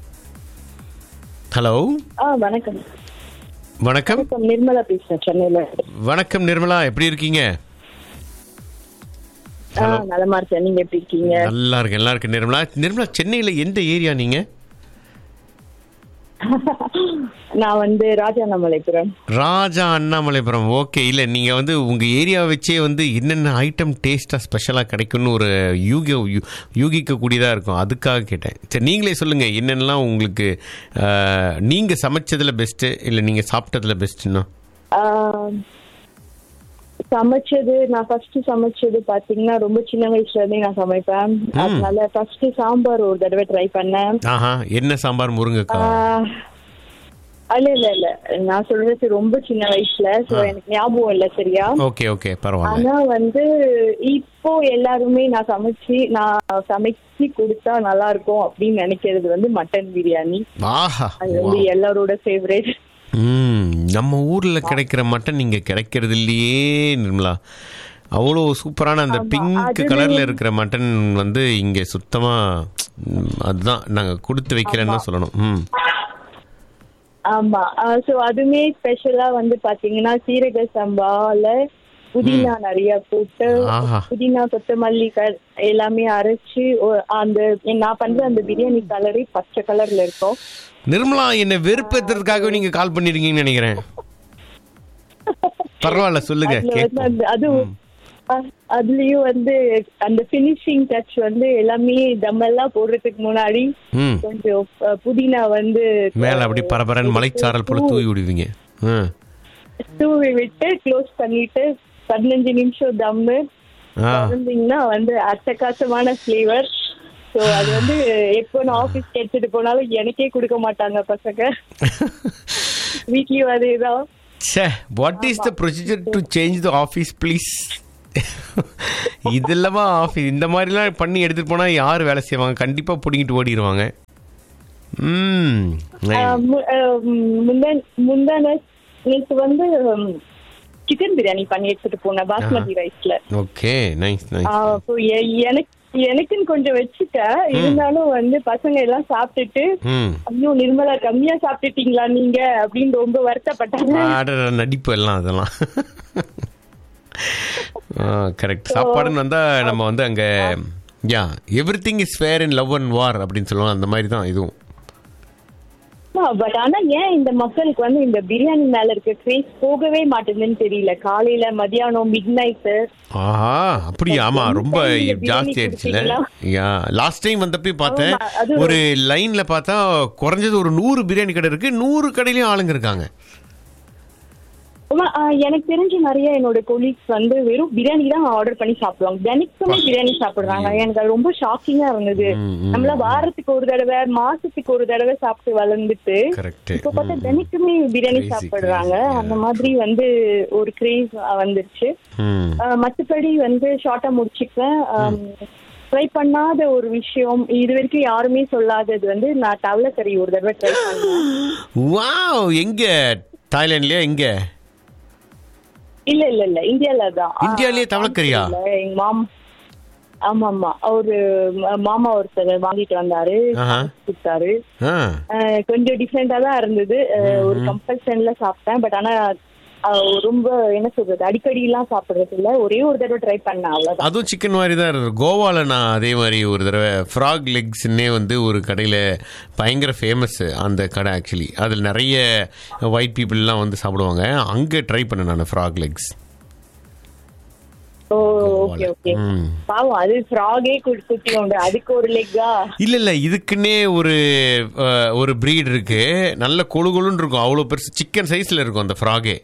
ஹலோ ஆ வணக்கம் வணக்கம் வணக்கம் நிர்மலா பேசுறேன் சென்னையில வணக்கம் நிர்மலா எப்படி இருக்கீங்க ஆ நலமா இருக்கேன் நீங்க எப்படி இருக்கீங்க நல்லா இருக்கு நல்லா இருக்கு நிர்மலா நிர்மலா சென்னையில் எந்த ஏரியா நீங்கள் நான் வந்து ராஜாண்ணாமலைபுரம் ராஜா அண்ணாமலைபுரம் ஓகே இல்லை நீங்கள் வந்து உங்கள் ஏரியா வச்சே வந்து என்னென்ன ஐட்டம் டேஸ்ட்டாக ஸ்பெஷலாக கிடைக்கும்னு ஒரு யூக யூ- யூகிக்கக்கூடியதாக இருக்கும் அதுக்காக கேட்டேன் சரி நீங்களே சொல்லுங்கள் என்னென்னலாம் உங்களுக்கு நீங்கள் சமைச்சதில் பெஸ்ட்டு இல்லை நீங்கள் சாப்பிட்டதில் பெஸ்ட்டுன்னா ஆ, சமைச்சது நான் ஃபர்ஸ்ட் சமைச்சது பாத்தீங்கன்னா ரொம்ப சின்ன வயசுல இருந்தே நான் சமைப்பேன் அதனால ஃபர்ஸ்ட் சாம்பார் ஒரு தடவை ட்ரை பண்ணேன் ஆஹா என்ன சாம்பார் முருங்கைக்கா ஆ, இல்ல இல்ல இல்ல நான் சொல்றது ரொம்ப சின்ன வயசுல சோ ஆ. எனக்கு ஞாபகம் இல்ல சரியா ஓகே ஓகே பரவாயில்ல ஆனா வந்து இப்போ எல்லாருமே நான் சமைச்சு நான் சமைச்சு கொடுத்தா நல்லா இருக்கும் அப்படின்னு நினைக்கிறது வந்து மட்டன் பிரியாணி ஆஹா அது வந்து எல்லாரோட ஃபேவரேட் ம் நம்ம ஊர்ல கிடைக்கிற மட்டன் இங்க கிடைக்கிறது இல்லையே நிர்மலா அவ்வளோ சூப்பரான அந்த பிங்க் அதுலயும் கலர்ல இருக்கிற மட்டன் வந்து இங்க சுத்தமா ம், அதுதான் நாங்க கொடுத்து வைக்கிறேன்னு தான் சொல்லணும் ம் ஆமா சோ அதுமே ஸ்பெஷலா வந்து பாத்தீங்கன்னா சீரக சம்பால புதினா நிறைய போட்டு ஆஹா. புதினா கொத்தமல்லி க- எல்லாமே அரைச்சு ஒ- அந்த நான் பண்ற அந்த பிரியாணி கலரே பச்சை கலர்ல இருக்கும் நிர்மலா என்ன வெறுப்பேத்துறதுக்காகவே நீங்க கால் பண்ணிருக்கீங்கன்னு நினைக்கிறேன் பரவாயில்ல சொல்லுங்க அதுல வந்து கேட்போம் அந்த அது அ- அதுலயும் வந்து அந்த பினிஷிங் டச் வந்து எல்லாமே தம்மெல்லாம் போடுறதுக்கு முன்னாடி ம் கொஞ்சம் அஹ், புதினா வந்து மேல அப்படி பரபரன்னு மலைச்சாரல் போல தூவி விடுவீங்க ம் தூவி விட்டு க்ளோஸ் பண்ணிட்டு பதினஞ்சு நிமிஷம் தம்மு ஆ இருந்தீங்கன்னா வந்து அட்டகாசமான ஃபிளேவர் ஸோ அது வந்து எப்போ நான் ஆஃபீஸ்க்கு எடுத்துட்டு போனாலும் எனக்கே கொடுக்க மாட்டாங்க பசங்க வீட்லயும் அதேதான் ச்சே what is the procedure to change the office please இதெல்லாமா ஆஃபீஸ் இந்த மாதிரிலாம் பண்ணி எடுத்துட்டு போனா யார் வேலை செய்வாங்க கண்டிப்பா பிடிங்கிட்டு ஓடிடுவாங்க ம் ஆஹ் மு- ஆஹ் முந்தா- முந்தான நேற்று வந்து சிக்கன் பிரியாணி பண்ணி எடுத்துட்டு போனேன் பாஸ்மதி ரைஸ்ல ஓகே நைஸ் நைஸ் அப்போ எ- எனக்கு எனக்குன்னு கொஞ்சம் வச்சுட்டேன் இருந்தாலும் வந்து பசங்க எல்லாம் சாப்பிட்டுட்டு ம் ஐயோ நிர்மலா கம்மியா சாப்பிட்டுட்டீங்களா நீங்க அப்படின்னு ரொம்ப வருத்தப்பட்டாங்க ஆட நடிப்பு எல்லாம் அதெல்லாம் கரெக்ட் சாப்பாடுன்னு வந்தா நம்ம வந்து அங்க yeah everything is fair in love and war அப்படின்னு சொல்லுவாங்க அந்த மாதிரி தான் இதுவும் பட் ஆனா ஏன் இந்த மக்களுக்கு வந்து இந்த பிரியாணி மேல இருக்க கிரேஸ் போகவே மாட்டேங்குதுன்னு தெரியல காலையில மதியானம் மிட் நைட் ஆஹா அப்படியா ஆமா ரொம்ப நீங்க பிரியாணி ஜாஸ்தி ஆயிடுச்சுல கொடுத்தீங்களா? யா லாஸ்ட் டைம் வந்தப்ப பார்த்தேன் ஆமா, அது ஒரு லைன்ல பார்த்தா குறைஞ்சது ஒரு நூறு பிரியாணி கடை இருக்கு நூறு கடையிலயும் ஆளுங்க இருக்காங்க ஆமா, ஆஹ், எனக்கு தெரிஞ்சு நிறைய என்னோட கொலீக்ஸ் வந்து வெறும் பிரியாணி தான் ஆர்டர் பண்ணி சாப்பிடுவாங்க தினைக்குமே பிரியாணி சாப்பிடுறாங்க எனக்கு அது ரொம்ப ஷாக்கிங்கா இருந்தது நம்மள வாரத்துக்கு ஒரு தடவை மாசத்துக்கு ஒரு தடவை சாப்பிட்டு வளர்ந்துட்டு கரெக்ட் இப்ப பார்த்தா தினைக்குமே பிரியாணி சாப்பிடுறாங்க அந்த மாதிரி வந்து ஒரு கிரேஸ் வந்துருச்சு ம் ஆஹ், மத்தபடி வந்து ஷார்ட்டா முடிச்சுக்கிறேன் ட்ரை பண்ணாத ஒரு விஷயம் இது வரைக்கும் யாருமே சொல்லாதது வந்து நான் தவளை கறி ஒரு தடவை ட்ரை பண்ணேன் வாவ் எங்க தாய்லாண்ட்லயா எங்க இல்ல இல்ல இல்ல இந்தியால தான் இந்தியாலயே தவளைக்கறியா? இல்ல, எங்க மாம் ஆமா ஆமா அவரு ம- மாமா ஒருத்தர் வாங்கிட்டு வந்தாரு ஆஹா. கொடுத்தாரு ஆ அஹ், கொஞ்சம் டிஃப்ரெண்டா தான் இருந்தது அஹ், ஒரு கம்பல்ஷன்ல சாப்பிட்டேன் பட் ஆனா அஹ், ரொம்ப என்ன சொல்றது அடிக்கடி எல்லாம் சாப்பிடுறது இல்ல ஒரே ஒரு தடவை ட்ரை பண்ணேன் அவ்வளவுதான் அதுவும் சிக்கன் மாதிரி தான் இருந்தது கோவாவில் நான் அதே மாதிரி ஒரு தடவை ஃப்ராக் லெக்ஸ்ன்னே வந்து ஒரு கடையில் பயங்கர ஃபேமஸ் அந்த கடை ஆக்சுவலி அதில் நிறைய ஒயிட் பீப்புளெலாம் வந்து சாப்பிடுவாங்க அங்கே ட்ரை பண்ணேன் நான் frog legs oh okay okay ம் பாவம் அது ஃப்ராகே குட்டி உண்டு அதுக்கு ஒரு லெக்கா இல்ல இல்ல இதுக்குன்னே ஒரு அஹ், ஒரு breed இருக்கு நல்ல கொழு கொழுன்னு இருக்கும் அவ்வளோ பெருசு சிக்கன் சைஸ்ல இருக்கும் அந்த ஃப்ராகே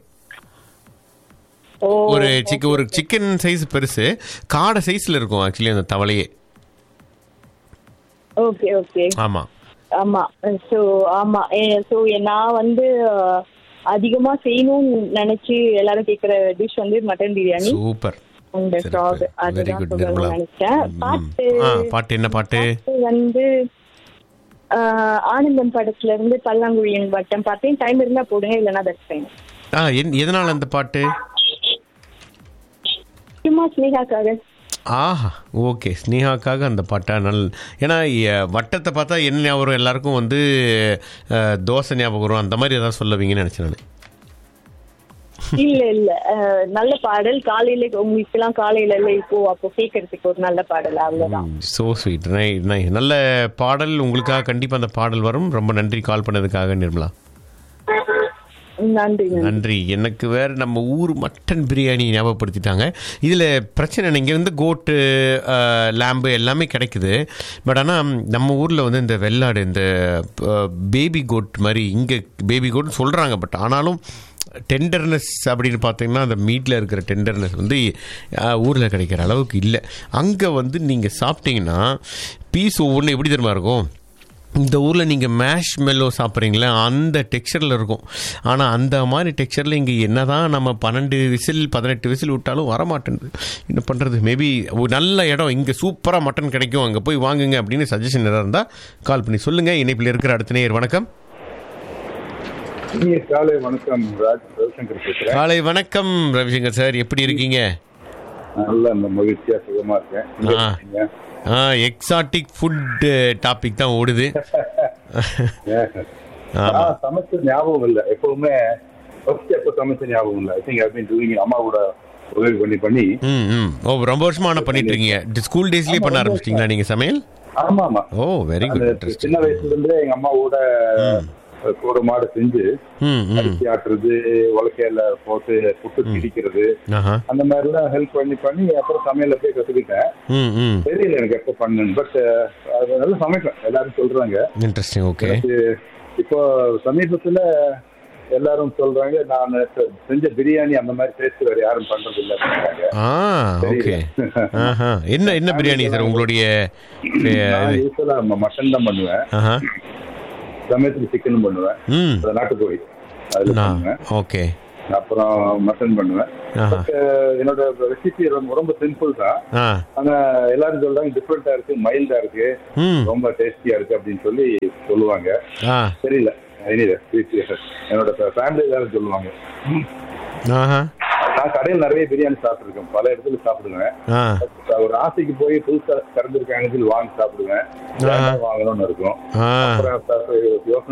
ஒரு சிக்க ஒரு சிக்கன் சைஸ் பெருசு காடை சைஸ்ல இருக்கும் ஆக்சுவலி அந்த தவளையே ஓகே ஓகே ஆமா ஆமா சோ ஆமா சோ நான் வந்து அஹ், அதிகமா செய்யணும்னு நினைச்சு எல்லாரும் கேக்குற டிஷ் வந்து மட்டன் பிரியாணி சூப்பர் இந்த ஃப்ராக் வெரி அதுதான் குட் சொல்லணும்னு நிர்மலா நினைச்சேன் பாட்டு ஆ பாட்டு என்ன பாட்டு பாட்டு வந்து அஹ், ஆனந்தம் படத்துல இருந்து பல்லாங்குழியின் வட்டம் பார்த்தேன் டைம் இருந்தா போடுங்க இல்லைன்னா தட்ஸ் ஃபைன் ஆ என் எதனால அந்த பாட்டு சும்மா ஸ்னேகாக்காக ஆஹா ஓகே ஸ்னேகாக்காக அந்த பாட்டா நல் ஏன்னா எ- வட்டத்தை பார்த்தா என்ன ஞாபகம் வரும் எல்லாருக்கும் வந்து அஹ், தோசை ஞாபகம் வரும் அந்த மாதிரி ஏதாவது சொல்லுவீங்கன்னு நினச்சேன் நான் இல்ல இல்ல அஹ், நல்ல பாடல் காலையில உங்களுக்கு எல்லாம் காலையில இல்ல இப்போ அப்போ கேட்கறதுக்கு ஒரு நல்ல பாடல் அவ்வளவுதான் ஸோ ஸ்வீட் நை நை நல்ல பாடல் உங்களுக்காக கண்டிப்பாக அந்த பாடல் வரும் ரொம்ப நன்றி கால் பண்ணதுக்காக நிர்மலா நன்றி நன்றி எனக்கு வேற நம்ம ஊர் மட்டன் பிரியாணி ஞாபகப்படுத்திட்டாங்க இதில் பிரச்சனை இங்கே வந்து கோட்டு லேம்பு எல்லாமே கிடைக்குது பட் ஆனால் நம்ம ஊரில் வந்து இந்த வெள்ளாடு இந்த பேபி கோட் மாதிரி இங்கே பேபி கோட்னு சொல்கிறாங்க பட் ஆனாலும் டெண்டர்னஸ் அப்படின்னு பார்த்தீங்கன்னா அந்த மீட்டில் இருக்கிற டெண்டர்னஸ் வந்து ஊரில் கிடைக்கிற அளவுக்கு இல்லை அங்கே வந்து நீங்கள் சாப்பிட்டீங்கன்னா பீஸ் ஒவ்வொன்றும் எப்படி தெரியுமா இருக்கும் இந்த ஊரில் நீங்கள் மேஷ் மெல்லோ சாப்பிட்றீங்களே அந்த டெக்ஸ்சரில் இருக்கும் ஆனால் அந்த மாதிரி டெக்ஸ்சரில் இங்கே என்ன தான் நம்ம பன்னெண்டு விசில் பதினெட்டு விசில் விட்டாலும் வரமாட்டேங்குது என்ன பண்ணுறது மேபி ஒரு நல்ல இடம் இங்கே சூப்பராக மட்டன் கிடைக்கும் அங்கே போய் வாங்குங்க அப்படின்னு சஜஷன் எதாவது இருந்தால் கால் பண்ணி சொல்லுங்கள் இணைப்பில் இருக்கிற அடுத்த நேர் வணக்கம் இனிய காலை வணக்கம் ராஜ் ரவிசங்கர் பேசுறேன் காலை வணக்கம் ரவிசங்கர் சார் எப்படி இருக்கீங்க நல்ல அந்த மகிழ்ச்சியா சுகமா இருக்கேன் நீங்க ஆ. இருக்கீங்க? ஆ எக்ஸாட்டிக் ஃபுட் டாபிக் தான் ஓடுது ஆமா. நான் சமைச்ச ஞாபகம் இல்ல எப்பவுமே ஃபர்ஸ்ட் எப்ப சமைச்ச ஞாபகம் இல்ல I think I been doing அம்மா கூட உதவி பண்ணி பண்ணி ம் ம் ஓ ரொம்ப வருஷமா ஆனால் பண்ணிட்டு இருக்கீங்க ஸ்கூல் டேஸ்லேயே பண்ண ஆரம்பிச்சிட்டிங்களா நீங்கள் சமையல் ஆமா ஆமா ஓ வெரி குட் அந்த இன்ட்ரெஸ்ட் சின்ன வயசுல இருந்தே எங்க அம்மா கூட ஒரு மாடு செஞ்சு ம் ம் அரிசி ஆட்டுறது உலக்கையில போட்டு புட்டு திடிக்கிறது ஆஹா அந்த மாதிரி எல்லாம் ஹெல்ப் பண்ணி பண்ணி அப்புறம் சமையல்ல போய் கத்துக்கிட்டேன் ம் ம் தெரியல எனக்கு எப்ப பண்ணுன்னு பட் அது நல்லா சமைப்பேன் எல்லாரும் சொல்றாங்க இன்ட்ரெஸ்டிங் ஓகே எனக்கு இப்போ சமீபத்துல எல்லாரும் சொல்றாங்க நான் செ- செஞ்ச பிரியாணி அந்த மாதிரி டேஸ்ட் வேற யாரும் பண்றது இல்ல அப்படிங்கிறாங்க. ஆ ஓகே ஆஹா என்ன என்ன பிரியாணி சார் உங்களுடைய நான் யூஸ்வலா மட்டன் தான் பண்ணுவேன் ஆஹா சமயத்துக்கு சிக்கன் பண்ணுவேன் ம் அது நாட்டுக்கோழி அதுல நான் பண்ணுவேன் ஓகே அப்புறம் மட்டன் பண்ணுவேன் ஆஹா பட் என்னோட ரெசிபி ரொம்ப ரொம்ப சிம்பிள் தான் ஆ ஆனா எல்லாரும் சொல்றாங்க டிஃப்ரெண்டா இருக்கு மைல்டா இருக்கு ம் ரொம்ப டேஸ்டியா இருக்கு அப்படின்னு சொல்லி சொல்லுவாங்க ஆ தெரியல எனிவே என்னோட ஃபேமிலி எல்லாரும் சொல்லுவாங்க ஆஹா நான் கடையில் நிறைய பிரியாணி சாப்பிட்டுருக்கேன் பல இடத்துல சாப்பிடுவேன் ஆ ஒரு ஆசைக்கு போய் புதுசா திறந்திருக்காங்கன்னு சொல்லி வாங்கி சாப்பிடுவேன் ஆஹா. வாங்கணும்னு இருக்கும் ஆ அப்புறம் யோசனை